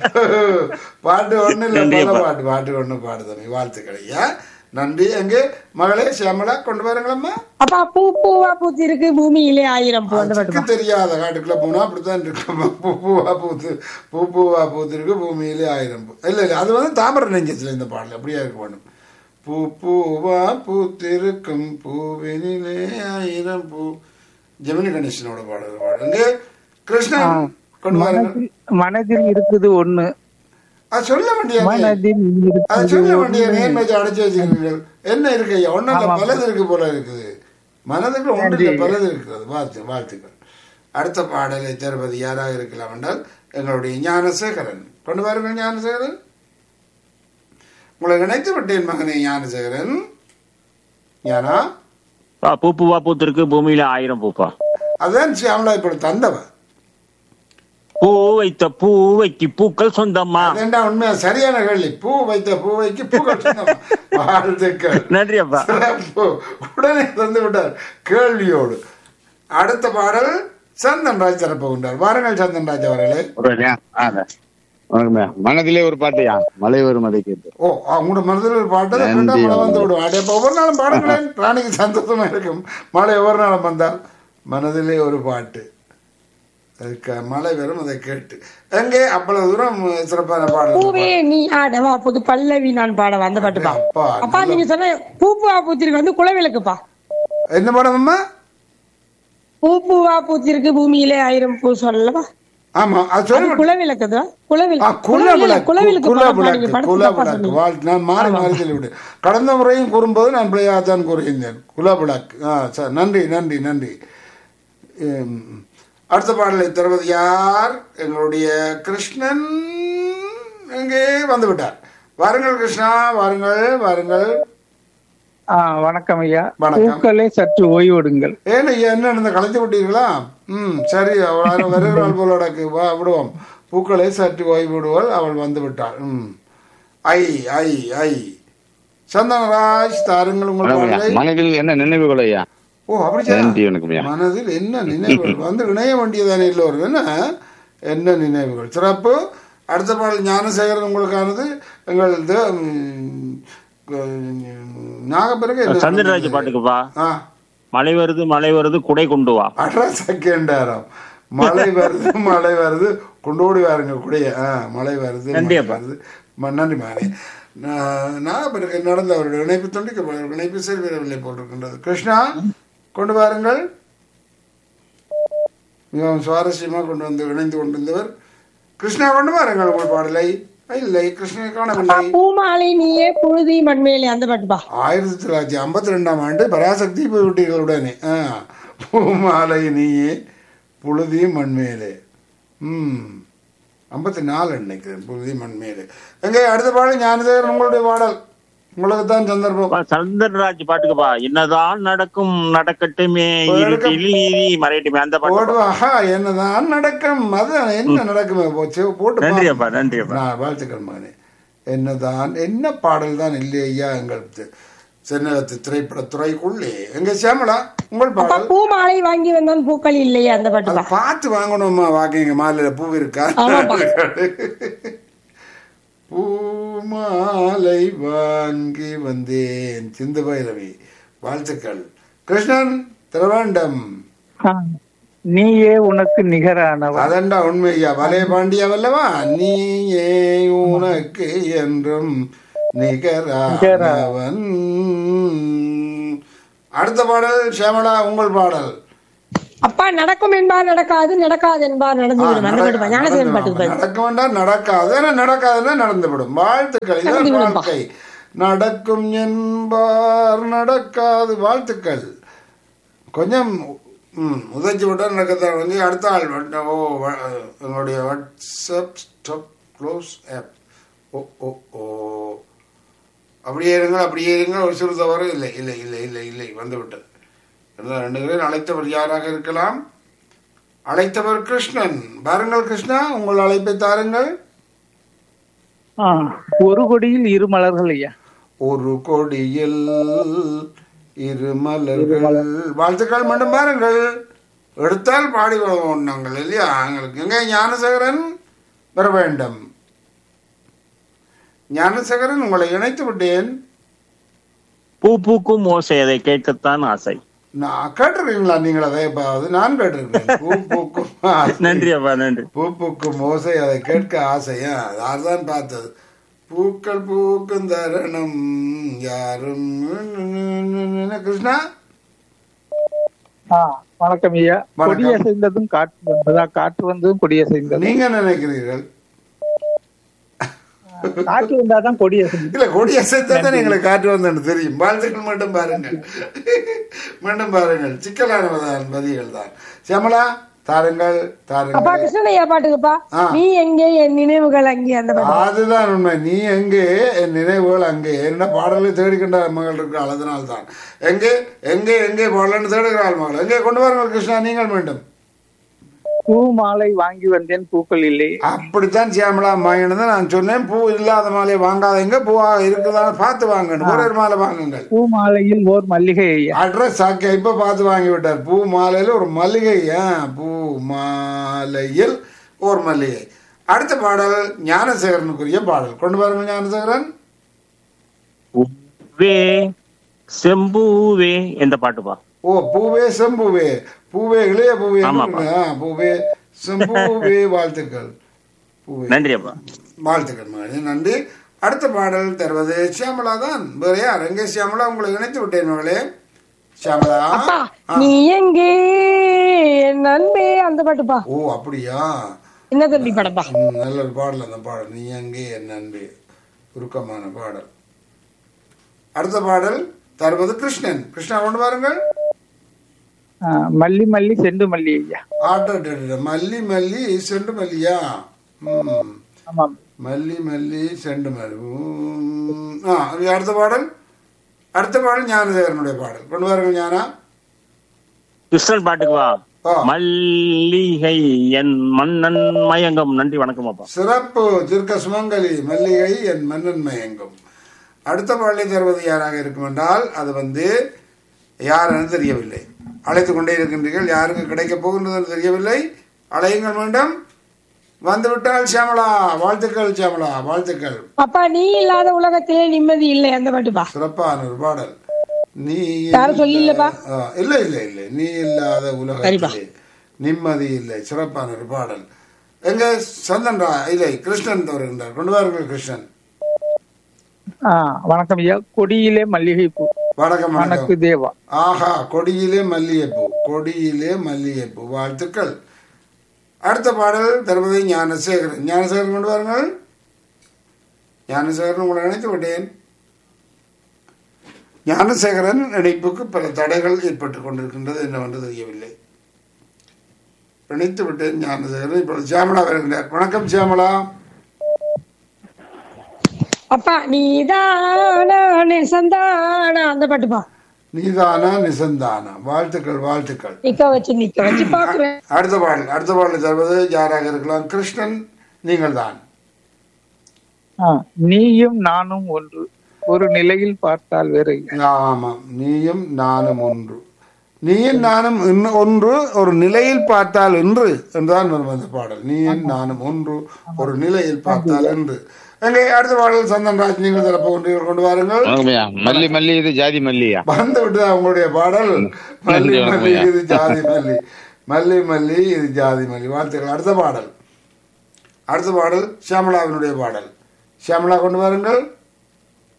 பாட்டு ஒண்ணு இல்ல நன்றி பல அப்பா. பாட்டு பாட்டு ஒண்ணு பாடு தம்பி வாழ்த்துக்கள் ஐயா நன்றி எங்கே மகளே சியாமலா கொண்டு வாருங்களம்மா அப்பா பூ பூவா பூத்திருக்கு பூமியிலே ஆயிரம் பூ அந்த அதுக்கு பாட்டுப்பா தெரியாத காட்டுக்குள்ள போனா அப்படித்தான் இருக்கும் பூ பூவா பூத்து பூ பூவா பூத்திருக்கு பூமியிலே ஆயிரம் பூ இல்ல இல்ல அது வந்து தாமரை நெஞ்சத்துல இந்த பாடல் அப்படியே இருக்க வேணும் பூ பூவா பூத்திருக்கும் பூவினிலே ஆயிரம் பூ ஜெமினி கணேசனோட பாடல் பாடுங்க கிருஷ்ணன் கொண்டு வாருங்க மனதில் மனதில் இருக்குது ஒண்ணு அது சொல்ல வேண்டியது மனதில் அது இருக்குது சொல்ல வேண்டிய ஒண்ணு. நேர்மையை அடைச்சு வச்சிருக்கீர்கள் என்ன இருக்கு ஐயா ஒன்னும் இல்ல பலது இருக்கு போல இருக்குது மனதுக்கு ஒன்று இல்ல பலது இருக்கிறது வாழ்த்து வாழ்த்துக்கள் அடுத்த பாடலை தருவது யாராக இருக்கலாம் என்றால் எங்களுடைய ஞானசேகரன் கொண்டு வாருங்கள் ஞானசேகரன் உங்களை நினைத்து விட்டேன் மகனே ஞானசேகரன் ஞானா பா பூ பூவா பூத்திருக்கு பூமியில ஆயிரம் பூப்பா அதான் சியாமலா இப்படி தந்தவன் பூ வைத்த பூவைக்கு பூக்கள் சொந்தம்மா அதேண்டா உண்மையா சரியான கேள்வி பூ வைத்த பூவைக்கு பூக்கள் சொந்தமா? வாழ்த்துக்கள் நன்றி அப்பா சிறப்பு. உடனே தந்து விட்டார் கேள்வியோடு அடுத்த பாடல் சந்தன் ராஜ் தரப்பு கொண்டார் வாருங்கள் சந்தன் ராஜ் அவர்களே வணக்கம்யா மனதிலே ஒரு பாட்டுயா மலை வரும் அதை கேட்டு ஓ உங்களோட மனதில் ஒரு பாட்டு அதை நன்றி. கேட்டா மழை வந்து விடும் அடே இப்ப ஒவ்வொரு நாளும் பாடுங்களேன் ராணிக்கு சந்தோஷமா இருக்கும் மழை ஒவ்வொரு நாளும் வந்தால் மனதிலே ஒரு பாட்டு அதுக்கு மழை வரும் அதை கேட்டு எங்கே அவ்வளவு தூரம் சிறப்பான பாடல் பூவே நீ ஆடவா புது பல்லவி நான் பாடவா அந்த பாட்டுப்பா அப்பா, அப்பா நீங்க சொன்ன பூ பூவா பூத்திருக்கு வந்து குலவிளக்குப்பா என்ன பாடம் அம்மா பூ பூவா பூத்திருக்கு பூமியிலே ஆயிரம் பூ சொல்லவா ஆமா அது அது சொல்ல குலவிளக்குதா ஆ, குலவிளக்கு குலவிளக்கு குலவிளக்கு குலவிளக்கு குலவிளக்கு குலவிளக்கு வாழ்த்து நான் மாறி மாறி சொல்லிவிட்டேன் கடந்த முறையும் கூறும்போது நான் பிள்ளையாத்தான் கூறுகின்றேன் குலவிளக்கு ஆ சார் நன்றி நன்றி நன்றி உம், அடுத்த பாடலை தருவது யார் எங்களுடைய கிருஷ்ணன் எங்கே வந்து விட்டார் வாருங்கள் கிருஷ்ணா வாருங்கள் வாருங்கள் ஆ, வணக்கம் ஐயா வணக்கம். பூக்களே சற்று ஓய்வெடுங்கள் ஏன் ஐயா என்ன நடந்த கலைத்து விட்டீர்களா ம் சரி அவள் வருகிறாள் போலடக்கு வா விடுவோம் பூக்களை சற்று ஓய்வு விடுவாள் அவள் வந்து விட்டாள் ம் ஐ ஐ ஐ சந்தனராஜ் தாருங்கள் உங்கள் வணக்கம்யா பாடலை மனதில் என்ன நினைவுகள் ஐயா ஓ அப்படி நன்றி வணக்கம்யா மனதில் என்ன நினைவுகள் வந்து இணைய வேண்டியதானே எல்லோரும் என்ன என்ன நினைவுகள் சிறப்பு அடுத்த பாடல் ஞானசேகரன் உங்களுக்கானது எங்கள் இது, ம், நாகப்பிறகு என்ன சந்திரராஜ் சொன்னது? பாட்டுக்குப்பா ஆ மழை வருது மழை வருது குடை கொண்டு வா அட செகண்டாயிரம் மழை வருது மழை வருது கொண்டோடி வாருங்க கூடிய ஆ மழை வருது நன்றி மழை அப்பா. வருது ம- நன்றி மகனே நான் நான் பிறகு நடந்த அவருடைய இணைப்பு துண்டிக்க இணைப்பு செல்வீரவில்லை போட்டிருக்கின்றது கிருஷ்ணா கொண்டு வாருங்கள் மிகவும் சுவாரஸ்யமாக கொண்டு வந்து இணைந்து கொண்டிருந்தவர் கிருஷ்ணா கொண்டு வாருங்கள் உங்கள் பாடலை இல்லை கிருஷ்ணனை அப்பா காணவில்லை பூமாலை நீயே புழுதி மண்மேலே அந்த பாட்டுப்பா ஆயிரத்தி தொள்ளாயிரத்தி ஐம்பத்தி ரெண்டாம் ஆண்டு பராசக்தி போய்விட்டீர்கள் உடனே ஆ பூமாலை நீயே புழுதி மண்மேலே ம் ஐம்பத்தி நாலு நினைக்கிறேன் புழுதி மண்மேலே எங்கே அடுத்த பாடல் ஞானதேவன் உங்களுடைய பாடல் உங்களுக்கு தான் சந்தர்ப்பம் பா, சந்திரராஜ் பாட்டுக்குப்பா என்னதான் நடக்கும் நடக்கட்டுமே இருட்டில் நீதி மறையட்டுமே அந்த பாட்டு போடுவாஹா என்னதான் நடக்கும் அது என்ன நடக்குமே போச்சு போட்டு நன்றி பா- அப்பா நன்றி அப்பா நான் வாழ்த்துக்கள் மகனே என்னதான் என்ன பாடல் தான் இல்லை ஐயா எங்கள் தி- சென்னகத்து திரைப்படத்துறைக்குள்ளே எங்க சியாமலா உங்கள் அப்பா பாடல் பூமாலை வாங்கி வந்தான் பூக்கள் இல்லையே அந்த அதை பாட்டுப்பா பார்த்து வாங்கணுமா வாங்கிங்க மாலையில பூ இருக்கா ஆமாப்பா. பூமாலை வாங்கி வந்தேன் சிந்து பைரவி வாழ்த்துக்கள் கிருஷ்ணன் திரவாண்டம் ஆ, நீயே உனக்கு நிகரானவன் அதண்டா உண்மையா வலைய பாண்டியா வல்லவா நீயே உனக்கு என்றும் நிகரானவன் அடுத்த பாடல் ஷியாமளா உங்கள் பாடல் அப்பா நடக்கும் என்பார் நடக்காது நடக்காது என்பார் நடந்து விடும் அந்த பாட்டுப்பா ஞானசேகரன் பாட்டுக்கு பாரு. நடக்க வேண்டாம் நடக்காது ஏன்னா நடக்காதுன்னா நடந்துவிடும் வாழ்த்துக்கள் இதான் நடந்து விடும்பா. வாழ்க்கை நடக்கும் என்பார் நடக்காது வாழ்த்துக்கள் கொஞ்சம் ம் உதச்சி விட்டா நடக்கத்தான் வந்து அடுத்த ஆள் வந்து, ஓ வ- எங்களுடைய வாட்ஸ்அப் ஸ்டாப் க்ளோஸ் ஆப் ஓ ஓ ஓ அப்படியே இருங்கள் அப்படியே இருங்கள் ஒரு சிறு தவறு இல்லை இல்லை இல்லை இல்லை இல்லை வந்து விட்டது எல்லாம் ரெண்டு பேரும் அழைத்தவர் யாராக இருக்கலாம் அழைத்தவர் கிருஷ்ணன் பாருங்கள் கிருஷ்ணா உங்கள் அழைப்பை தாருங்கள் ஆ, ஒரு கொடியில் இரு மலர்கள் ஐயா ஒரு கொடியில் இரு மலர்கள் வாழ்த்துக்கள் மட்டும் பாருங்கள் எடுத்தால் பாடி வருவோம் நாங்கள் இல்லையா எங்களுக்கு எங்க ஞானசேகரன் வர வேண்டும் ஞானசேகரன் உங்களை இணைத்து விட்டேன் பூ பூக்கும் ஓசை அதை கேட்கத்தான் ஆசை நான் கேட்டிருக்கீங்களா நீங்கள் அதை எப்பாவது நான் கேட்டிருக்கேன் பூ பூக்கும் ஆசை. நன்றி அப்பா நன்றி பூ பூக்கும் ஓசை அதை கேட்க ஆசையா யார்தான் பார்த்தது பூக்கள் பூக்கும் தருணம் யாரும் கிருஷ்ணா ஆ, வணக்கம் ஐயா வணக்கம். கொடியசைந்ததும் காற்று வந்ததா காற்று வந்ததும் கொடியசைந்தது நீங்க நினைக்கிறீர்கள் காற்று வந்தாதான் கொடியசைந்தது இல்ல கொடி அசைத்தா தான் எங்களுக்கு காற்று வந்தேன்னு தெரியும் வாழ்த்துக்கள் மட்டும் பாருங்கள் மீண்டும் பாருங்கள் சிக்கலானவதான் பதிகள் தான் சியமலா தாருங்கள் அப்பா தாருங்கள் கிருஷ்ணனையா பாட்டுக்குப்பா ஆ. நீ எங்கே என் நினைவுகள் அங்கே அந்த பாட்டு அதுதான் உண்மை நீ எங்கே என் நினைவுகள் அங்கே என்ன பாடலை தேடிக்கின்ற மகள் இருக்கிறாள் அதனால் தான் எங்கே எங்கே எங்கே பாடலன்னு தேடுகிறாள் மகள் எங்கே கொண்டு வாருங்கள் கிருஷ்ணா நீங்கள் மீண்டும் பூ மாலை வாங்கி வந்தேன் பூக்கள் இல்லை அப்படித்தான் சியாமலா மாயினது நான் சொன்னேன் பூ இல்லாத மாலையை வாங்காதீங்க பூவா இருக்குதான்னு பார்த்து வாங்கணும் ஒரு ஒரு மாலை வாங்குங்கள் பூ மாலையில் ஓர் மல்லிகை ஐயா அட்ரஸ் சாக்கிய இப்ப பார்த்து வாங்கி விட்டார் பூ மாலையில ஒரு மல்லிகை ஏன் பூ மாலையில் ஒரு மல்லிகை அடுத்த பாடல் ஞானசேகரனுக்குரிய பாடல் கொண்டு பாருங்க ஞானசேகரன் பூவே செம்பூவே எந்த பாட்டுப்பா ஓ பூவே செம்பூவே பூவே இளைய பூவே ஆமாப்பா. ஆ, பூவே செம்பூவே வாழ்த்துக்கள் பூவே நன்றி அப்பா வாழ்த்துக்கள் மகளே நன்றி அடுத்த பாடல் தருவது சியாமலா தான் வேற யார் எங்கே சியாமலா உங்களை இணைத்து விட்டேன் மகளே சியாமலா அப்பா நீ எங்கே என் அன்பே அந்த பாட்டுப்பா ஓ அப்படியா என்ன தம்பி படப்பா ம், நல்ல ஒரு பாடல் அந்த பாடல் நீ அங்கே என் அன்பே உருக்கமான பாடல் அடுத்த பாடல் தருவது கிருஷ்ணன் கிருஷ்ணா கொண்டு பாருங்கள் ஆ, மல்லி மல்லி செண்டு மல்லி ஐயா ஆட்டோ மல்லி மல்லி செண்டு மல்லியா ம் ஆமாம் மல்லி மல்லி செண்டு மல்லி உம். ஆ இது அடுத்த பாடல் அடுத்த பாடல் ஞானதேவனுடைய பாடல் கொண்டு வாருங்கள் ஞானா கிருஷ்ணன் பாட்டுக்கு வா ஆ. மல்லிகை என் மன்னன் மயங்கம் நன்றி வணக்கம் அப்பா சிறப்பு திருக்க சுமங்கலி மல்லிகை என் மன்னன் மயங்கும் அடுத்த பாடலை தருவது யாராக இருக்கும் என்றால் அது வந்து யார் என்று தெரியவில்லை அழைத்து கொண்டே இருக்கின்றீர்கள் யாருக்கு கிடைக்கப் போகின்றது என்று தெரியவில்லை அழையுங்கள் மீண்டும் வந்துவிட்டால் சியாமலா வாழ்த்துக்கள் சியாமலா வாழ்த்துக்கள் அப்பா நீ இல்லாத உலகத்திலே நிம்மதி இல்லை அந்த பாட்டுப்பா சிறப்பான ஒரு பாடல் நீ யாரும் சொல்லலப்பா? ஆ, இல்ல இல்ல இல்ல நீ இல்லாத சரிப்பா. உலகத்திலே நிம்மதி இல்லை சிறப்பான ஒரு பாடல் எங்க சந்தன்ரா இல்லை கிருஷ்ணன் வருகின்றார் கொண்டு வாருங்கள் கிருஷ்ணன் ஆ, வணக்கம் ஐயா கொடியிலே மல்லிகை பூ வணக்கம் வணக்கு வணக்கம் தேவா ஆஹா கொடியிலே மல்லிகைப்பூ கொடியிலே மல்லிகைப்பூ வாழ்த்துக்கள் அடுத்த பாடல் தருவதை ஞானசேகரன் ஞானசேகரன் கொண்டு வாருங்கள் ஞானசேகரன் உங்களை நினைத்து விட்டேன் ஞானசேகரன் இணைப்புக்கு பல தடைகள் ஏற்பட்டுக் கொண்டிருக்கின்றது என்னவென்று தெரியவில்லை இணைத்து விட்டேன் ஞானசேகரன் இப்பொழுது சியாமலா வருகின்றார் வணக்கம் சியாமலா அப்பா நீதானே சந்தானா அந்த பாட்டுப்பா நீதானா நிசந்தானா வாழ்த்துக்கள் வாழ்த்துக்கள் நிக்க வச்சு நிக்க வச்சு பாக்குறேன் அடுத்த பாடல் அடுத்த பாடல் தருவது யாராக இருக்கலாம் கிருஷ்ணன் நீங்கள் தான் ஆ, நீயும் நானும் ஒன்று ஒரு நிலையில் பார்த்தால் வேறு இல்லை. ஆமாம் நீயும் நானும் ஒன்று நீயும் நானும் இன்னும் ஒன்று ஒரு நிலையில் பார்த்தால் என்று என்றுதான் வரும் அந்த பாடல் நீயும் நானும் ஒன்று ஒரு நிலையில் பார்த்தால் என்று எங்கே அடுத்த பாடல் சந்தன்ராஜ் நீங்கள் தரப்பு கொண்டு கொண்டு வாருங்கள் வணக்கம்யா மல்லி மல்லி இது ஜாதி மல்லியா வந்து விட்டதா உங்களுடைய பாடல் மல்லி நன்றி, மல்லி வணக்கம் இது ஜாதி மல்லி மல்லி மல்லி இது ஜாதி மல்லி வாழ்த்துக்கள் அடுத்த பாடல் அடுத்த பாடல் ஷியாமலாவினுடைய பாடல் ஷியாமலா கொண்டு வாருங்கள்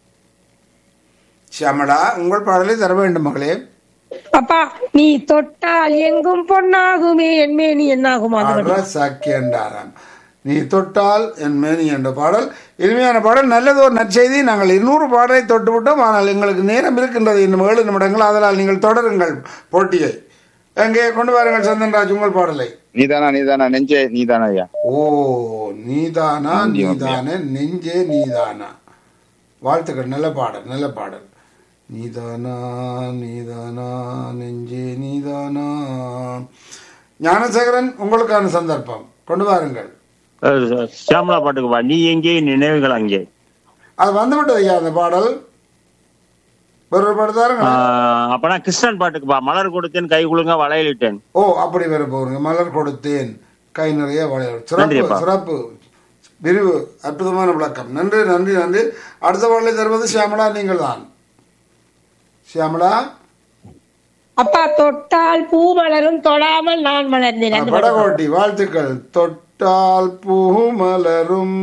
ஷியாமளா உங்கள் பாடலை தர வேண்டும் மகளே அப்பா நீ தொட்டால் எங்கும் பொன்னாகுமே என் மேனி என்னாகுமா அந்த பாட்டு. அற சாக்கியண்டாராம் நீ தொட்டால் என் மேனி என்ற பாடல் இனிமையான பாடல் நல்லது ஒரு நற்செய்தி நாங்கள் இருநூறு பாடலை தொட்டு விட்டோம் ஆனால் எங்களுக்கு நேரம் இருக்கின்றது இன்னும் ஏழு நிமிடங்கள் அதனால் நீங்கள் தொடருங்கள் போட்டியை எங்கே கொண்டு வாருங்கள் சந்தன்ராஜ் உங்கள் பாடலை நீதானா நீதானா நெஞ்சே நீதானா ஐயா ஓ நீதானா நன்றி, நீதானே நெஞ்சே நீதானா வாழ்த்துக்கள் நல்ல பாடல் நல்ல பாடல் நீதானா நீதானா நெஞ்சே நீதானா ஞானசேகரன் உங்களுக்கான சந்தர்ப்பம் கொண்டு வாருங்கள் அஹ் சியாமலா பாட்டுக்குப்பா நீ எங்கே நினைவுகள் அங்கே அது வந்துவிட்டது ஐயா அந்த பாடல் ஒரு ஒரு பாட்டு தாருங்க ஆஹ் அப்பனா கிருஷ்ணன் பாட்டுக்குப்பா மலர் கொடுத்தேன் கை குலுங்க வளையலிட்டேன் ஓ அப்படி வர போறீங்க மலர் கொடுத்தேன் கை நிறைய வளையல் நன்றி சிறப்பு அப்பா. சிறப்பு விரிவு அற்புதமான விளக்கம் நன்றி நன்றி நன்றி அடுத்த பாடலை தருவது சியாமளா நீங்கள் தான் சியாமளா அப்பா தொட்டால் பூ மலரும் தொடாமல் நான் மலர்ந்தேன் அந்த பாட்டு. படகோட்டி வாழ்த்துக்கள் தொட்டால் பூ மலரும்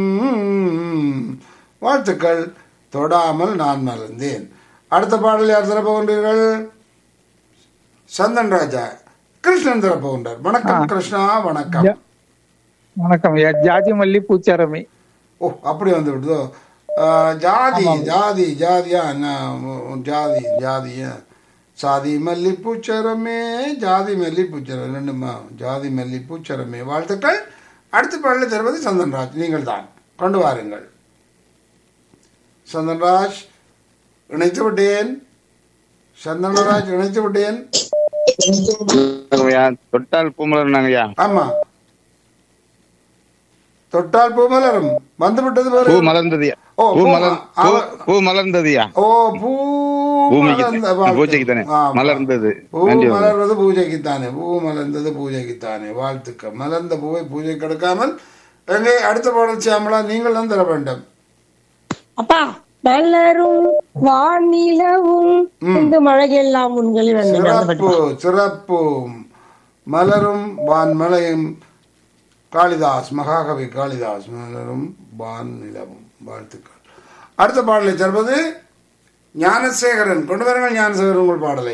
வாழ்த்துக்கள் தொடாமல் நான் மலர்ந்தேன் அடுத்த பாடல் யார் தரப்போகின்றீர்கள் சந்தன் ராஜா கிருஷ்ணன் தரப்போகின்றார் வணக்கம் கிருஷ்ணா வணக்கம் ஐயா, வணக்கம் ஐயா ஜாதி மல்லி பூச்சாரமி ஓ அப்படி வந்து விடுதோ ஆ, ஜாதி ஜாதி ஜாதியா என்ன ஜாதி ஜாதியா சாதி மல்லி பூச்சரமே ஜாதி மல்லி பூச்சரம் ரெண்டுமா ஜாதி மல்லி பூச்சரமே வாழ்த்துக்கள் அடுத்த பாடலில் தருவது சந்தன்ராஜ் நீங்கள் தான் கொண்டு வாருங்கள் சந்தன்ராஜ் இணைத்து விட்டேன் சந்தனராஜ் இணைத்து விட்டேன் வணக்கம் ஐயா தொட்டால் பூமலர்னாங்க ஐயா ஆமா தொட்டால் பூ மலரும் வந்து விட்டது பூ பாரு மலர்ந்ததுயா ஓ, பூ பூ- மலர் பூ- அவ- பூ மலர்ந்ததுயா ஓ பூ பூமிக்கு மலர்ந்த தான். வாழ்த்து. பூஜைக்கு தானே. ஆமா. மலர்ந்தது. பூ நன்றி வணக்கம். மலர்வது பூஜைக்குத்தானே பூ மலர்ந்தது பூஜைக்குத்தானே வாழ்த்துக்கள் மலர்ந்த பூவை பூஜை கெடுக்காமல் எங்கே அடுத்த பாடல் சியாமலா நீங்கள் தான் தர வேண்டும் அப்பா மலரும் வானிலவும் இந்த மழையெல்லாம் உண்களில் வந்தேன் அந்த பாட்டு. சிறப்பு சிறப்பு மலரும் வான் மலையும் காளிதாஸ் மகாகவி காளிதாஸ் மலரும் வான் நிலவும் வாழ்த்துக்கள் அடுத்த பாடலை தருவது ஞானசேகரன் கொண்டு வருங்கள் ஞானசேகரன் உங்கள் பாடலை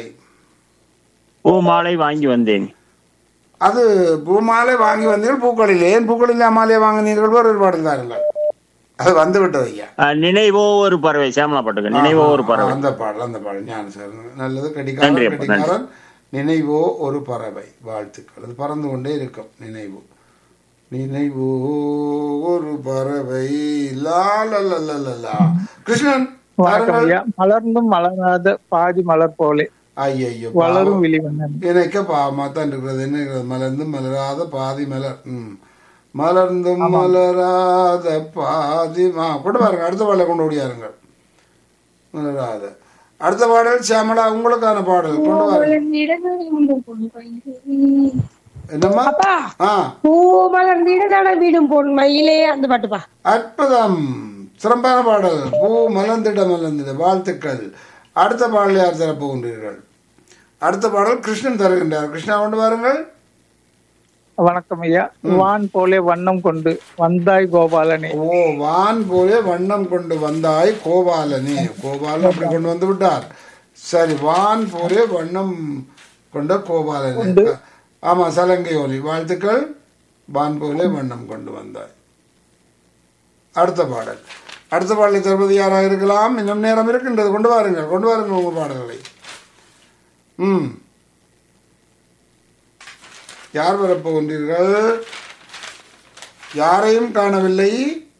பூ மாலை வாங்கி வந்தேன் அது பூமாலை வாங்கி வந்தீர்கள் பூக்களில் ஏன் பூக்களில் மாலையை வாங்கினீர்கள் ஒரு பாடல் தாருங்கள் அது வந்து விட்டது ஐயா ஆஹ் நினைவோ ஒரு பறவை சியாமலா பாட்டுக்கு நினைவோ ஒரு பறவை அந்த பாடல் அந்த பாடல் ஞானசேகரன் நல்லது நன்றி கடிகாரன் அப்பா, கடிகாரன் நினைவோ ஒரு பறவை வாழ்த்துக்கள் அது பறந்து கொண்டே இருக்கும் நினைவு நினைவோ ஒரு பறவை லா லா லா லா லா லா. கிருஷ்ணன் வணக்கம் தாருங்கள். ஐயா மலர்ந்தும் மலராத பாதி மலர் போலே ஐயையோ வளரும் விழிவண்ணன் எனக்கு பாவமா தான் இருக்கிறது என்ன இருக்கிறது மலர்ந்து மலராத பாதி மலர் ம் மலர்ந்தும் மலராத பாதி மா கொண்டு பாருங்க அடுத்த பாடலை கொண்டு ஓடியாருங்க மலராத அடுத்த பாடல் சியாமலா உங்களுக்கான பாடல் கொண்டு வாருங்க என்னம்மா அப்பா ஆ பூ மலர்ந்திட நடவிடும் பொன் மயிலே அந்த பாட்டுப்பா அற்புதம் சிறப்பான பாடல் பூ மலர்ந்திட மலர்ந்திட வாழ்த்துக்கள் அடுத்த பாடல் யார் தரப் போகின்றீர்கள் அடுத்த பாடல் கிருஷ்ணன் தருகின்றார் கிருஷ்ணா கொண்டு வாருங்கள் வணக்கம் ஐயா வான் போலே வண்ணம் கொண்டு வந்தாய் கோபாலனே ஓ வான் போலே வண்ணம் கொண்டு வந்தாய் கோபாலனே கோபாலன் அப்படி கொண்டு வந்து விட்டார் சரி வான் போலே வண்ணம் கொண்ட கோபாலனே ஆமா சலங்கை ஒலி வாழ்த்துக்கள் வான் போலே வண்ணம் கொண்டு வந்தாய் அடுத்த பாடல் அடுத்த பாடலை தருவது யாராக இருக்கலாம் இன்னும் நேரம் இருக்கின்றது கொண்டு வாருங்கள் கொண்டு வாருங்கள் உங்கள் பாடல்களை ம் யார் வரப்போகின்றீர்கள் யாரையும் காணவில்லை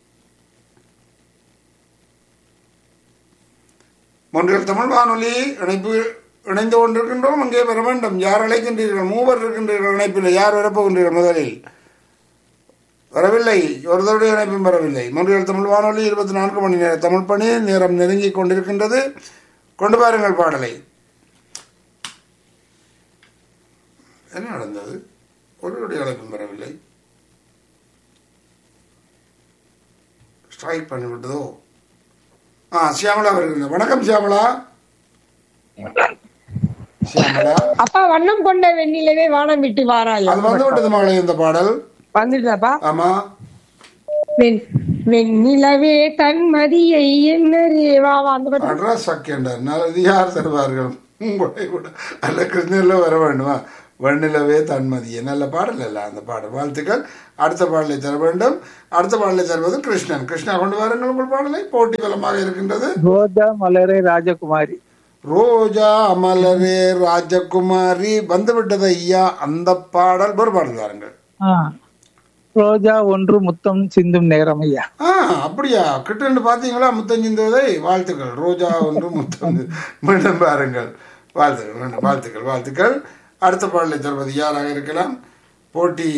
ஒன்றில் தமிழ் வானொலி இணைப்பு இணைந்து கொண்டிருக்கின்றோம் அங்கே வர வேண்டும் யார் அழைக்கின்றீர்கள் மூவர் இருக்கின்றீர்கள் இணைப்பில் யார் வரப்போகின்றீர்கள் முதலில் வரவில்லை ஒருவருடைய இணைப்பும் வரவில்லை மொன்றியல் தமிழ் வானொலி இருபத்தி நான்கு மணி நேர தமிழ் பணி நேரம் நெருங்கிக் கொண்டிருக்கின்றது கொண்டு பாருங்கள் பாடலை என்ன நடந்தது ஒருவருடைய அழைப்பும் வரவில்லை ஸ்ட்ரைக் பண்ணிவிட்டதோ ஆ சியாமலா வருகின்ற வணக்கம் சியாமலா சியாமலா அப்பா வண்ணம் கொண்ட வெண்ணிலவே வானம் விட்டு வாராய் அது வந்து விட்டது மகளே இந்த பாடல் வந்துட்டாப்பா ஆமா வெண் வெண்ணிலவே தன்மதியை என்னரே வா வா அந்த பாட்டு அட்ரஸ் சக்கேண்டர் நல்ல இது யார் தருவார்கள் உங்களை கூட அல்ல கிருஷ்ணர்ல வர வேண்டுமா வெண்ணிலவே தன்மதியே நல்ல பாடல் அல்ல அந்த பாடல் வாழ்த்துக்கள் அடுத்த பாடலை தர வேண்டும் அடுத்த பாடலை தருவது கிருஷ்ணன் கிருஷ்ணா கொண்டு வாருங்கள் உங்கள் பாடலை போட்டி பலமாக இருக்கின்றது ரோஜா மலரே ராஜகுமாரி ரோஜா மலரே ராஜகுமாரி வந்துவிட்டது ஐயா அந்த பாடல் ஒரு பாடல் வாருங்கள் ஆ. ரோஜா ஒன்று முத்தம் சிந்தும் நேரம் ஐயா ஆ அப்படியா கிட்ட பாத்தீங்களா முத்தஞ்சிந்ததை வாழ்த்துக்கள் ரோஜா ஒன்று முத்தம் மீண்டும் பாருங்கள் வாழ்த்துக்கள் மீண்டும் வாழ்த்துக்கள் வாழ்த்துக்கள் அடுத்த பாடலை தருவது யாராக இருக்கலாம் போட்டி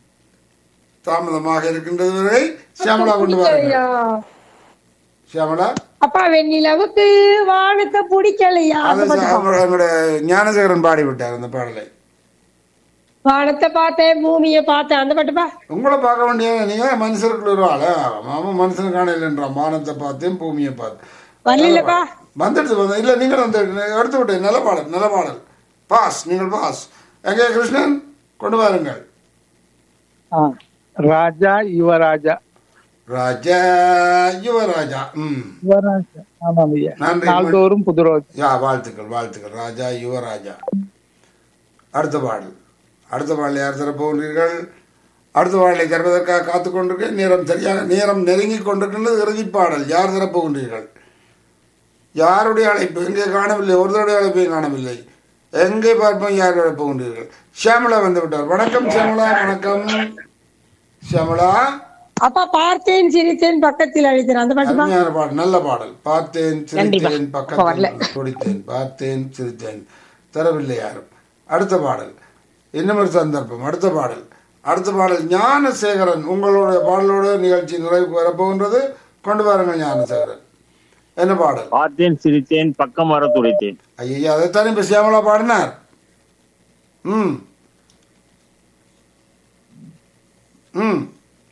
தாமதமாக இருக்கின்றது வரை சியாமலா கொண்டு வாருங்கள் ஐயா. சியாமலா அப்பா வெண்ணிலவுக்கு வானத்தை பிடிக்கலையா அந்த அதை பாட்டு பா. அவங்களோட எங்களோட ஞானசேகரன் பாடி விட்டார் அந்த பாடலை வானத்தை பார்த்தேன் பூமியை பார்த்தேன் அந்த பாட்டுப்பா உங்களை பார்க்க வேண்டிய நீங்க மனுஷருக்குள்ள ஒரு ஆளா மாமா மனுஷன் காணலன்றான் மானத்தை பார்த்தேன் பூமியை பார்த்தேன் வரலப்பா வந்துடுது வந்து இல்ல நீங்கள் வந்து எடுத்து விட்டேன் நல்ல பாடல் நல்ல பாடல் பாஸ் நீங்கள் பாஸ் எங்கே கிருஷ்ணன் கொண்டு வாருங்கள் ஆ. ராஜா யுவராஜா ராஜா யுவராஜா ம் யுவராஜா ஆமாம் ஐயா நன்றி. நாள்தோறும் புது ரோஜா யா வாழ்த்துக்கள் வாழ்த்துக்கள் ராஜா யுவராஜா அடுத்த பாடல் அடுத்த பாடல் யார் தர போகிறீர்கள் அடுத்த பாடலை தருவதற்காக காத்து கொண்டிருக்க நேரம் சரியாக நேரம் நெருங்கி கொண்டிருக்கின்றது இறுதி பாடல் யார் தர போகின்றீர்கள் யாருடைய அழைப்பு எங்கே காணவில்லை ஒருத்தருடைய அழைப்பையும் காணவில்லை எங்கே பார்ப்போம் யார் வர போகின்றீர்கள் ஷியாமலா வந்து விட்டார் வணக்கம் ஷியாமலா வணக்கம் ஷியாமலா அப்பா பார்த்தேன் சிரித்தேன் பக்கத்தில் அழைத்தேன் அந்த பாட்டுப்பா அருமையான பாடல் நல்ல பாடல் பார்த்தேன் நன்றிப்பா. சிரித்தேன் அப்ப வரல. பக்கத்தில் துடித்தேன் பார்த்தேன் சிரித்தேன் தரவில்லை யாரும் அடுத்த பாடல் இன்னும் ஒரு சந்தர்ப்பம் அடுத்த பாடல் அடுத்த பாடல் ஞானசேகரன் உங்களுடைய பாடலோட நிகழ்ச்சி நிறைவுக்கு வரப்போகின்றது கொண்டு வாருங்கள் ஞானசேகரன் என்ன பாடல் பார்த்தேன் சிரித்தேன் பக்கம் வர துடைத்தேன் ஐயா அதைத்தானே இப்ப சியாமலா பாடினார் ம் ம்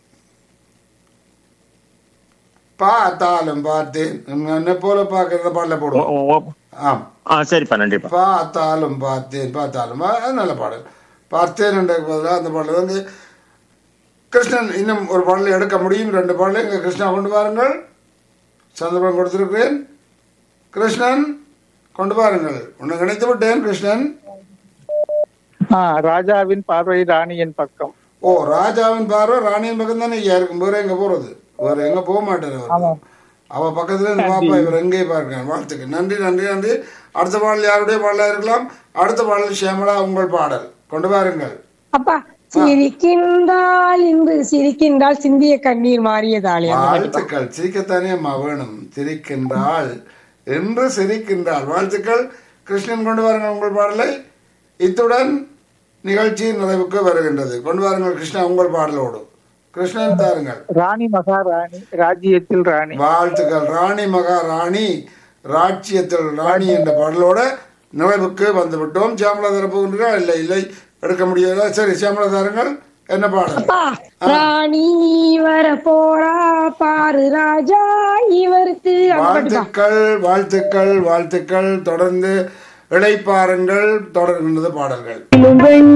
பார்த்தாலும் பார்த்தேன் என்ன போல பார்க்கறத பாடல ஓ, போடுவோம் ஓ, ஓ. ஆம் ஆ சரிப்பா நன்றிப்பா பார்த்தாலும் பார்த்தேன் பார்த்தாலும் ஆ, அது நல்ல பாடல் பார்த்தேன் என்ற பதிலாக அந்த பாடல் வந்து கிருஷ்ணன் இன்னும் ஒரு பாடலை எடுக்க முடியும் ரெண்டு பாடலை இங்கே கிருஷ்ணா கொண்டு வாருங்கள் சந்தர்ப்பம் கொடுத்திருக்கிறேன் கிருஷ்ணன் கொண்டு வாருங்கள் உன்னை நினைத்து விட்டேன் கிருஷ்ணன் ஆ ராஜாவின் பார்வை ராணியின் பக்கம் ஓ ராஜாவின் பார்வை ராணியின் பக்கம் தானே ஐயா இருக்கும் வேற எங்க போறது வேற எங்க போக மாட்டார் அவர் அவ பக்கத்துல இருந்து பாப்பா இவர் எங்கே பார்க்க வாழ்த்துக்கு நன்றி நன்றி நன்றி அடுத்த பாடல் யாருடைய பாடலா இருக்கலாம் அடுத்த பாடல் ஷியாமலா உங்கள் பாடல் கொண்டு வாருங்கள் அப்பா சிரிக்கின்றாள் இன்று சிரிக்கின்றாள் சிந்திய கண்ணீர் மாறியதாலே அந்த பாட்டுப்பா வாழ்த்துக்கள் சிரிக்கத்தானே அம்மா வேணும் சிரிக்கின்றாள் என்று சிரிக்கின்றாள் வாழ்த்துக்கள் கிருஷ்ணன் கொண்டு வாருங்கள் உங்கள் பாடலை இத்துடன் நிகழ்ச்சி நிறைவுக்கு வருகின்றது கொண்டு வாருங்கள் கிருஷ்ணா உங்கள் பாடலோடு கிருஷ்ணன் தாருங்கள் ராணி மகாராணி ராஜ்யத்தில் ராணி வாழ்த்துக்கள் ராணி மகா ராணி ராட்சியத்தில் ராணி என்ற பாடலோட நிறைவுக்கு வந்து விட்டோம் சியாமலா தரப்போகின்றீர்களா இல்லை இல்லை எடுக்க முடியாதா சரி சியாமலா தாருங்கள் என்ன பாடல் அப்பா ராணி வர போறா பாரு ராஜா இவருக்கு அந்த பாட்டுப்பா வாழ்த்துக்கள் வாழ்த்துக்கள் வாழ்த்துக்கள் தொடர்ந்து இளைப்பாருங்கள் தொடர்கின்றது பாடல்கள்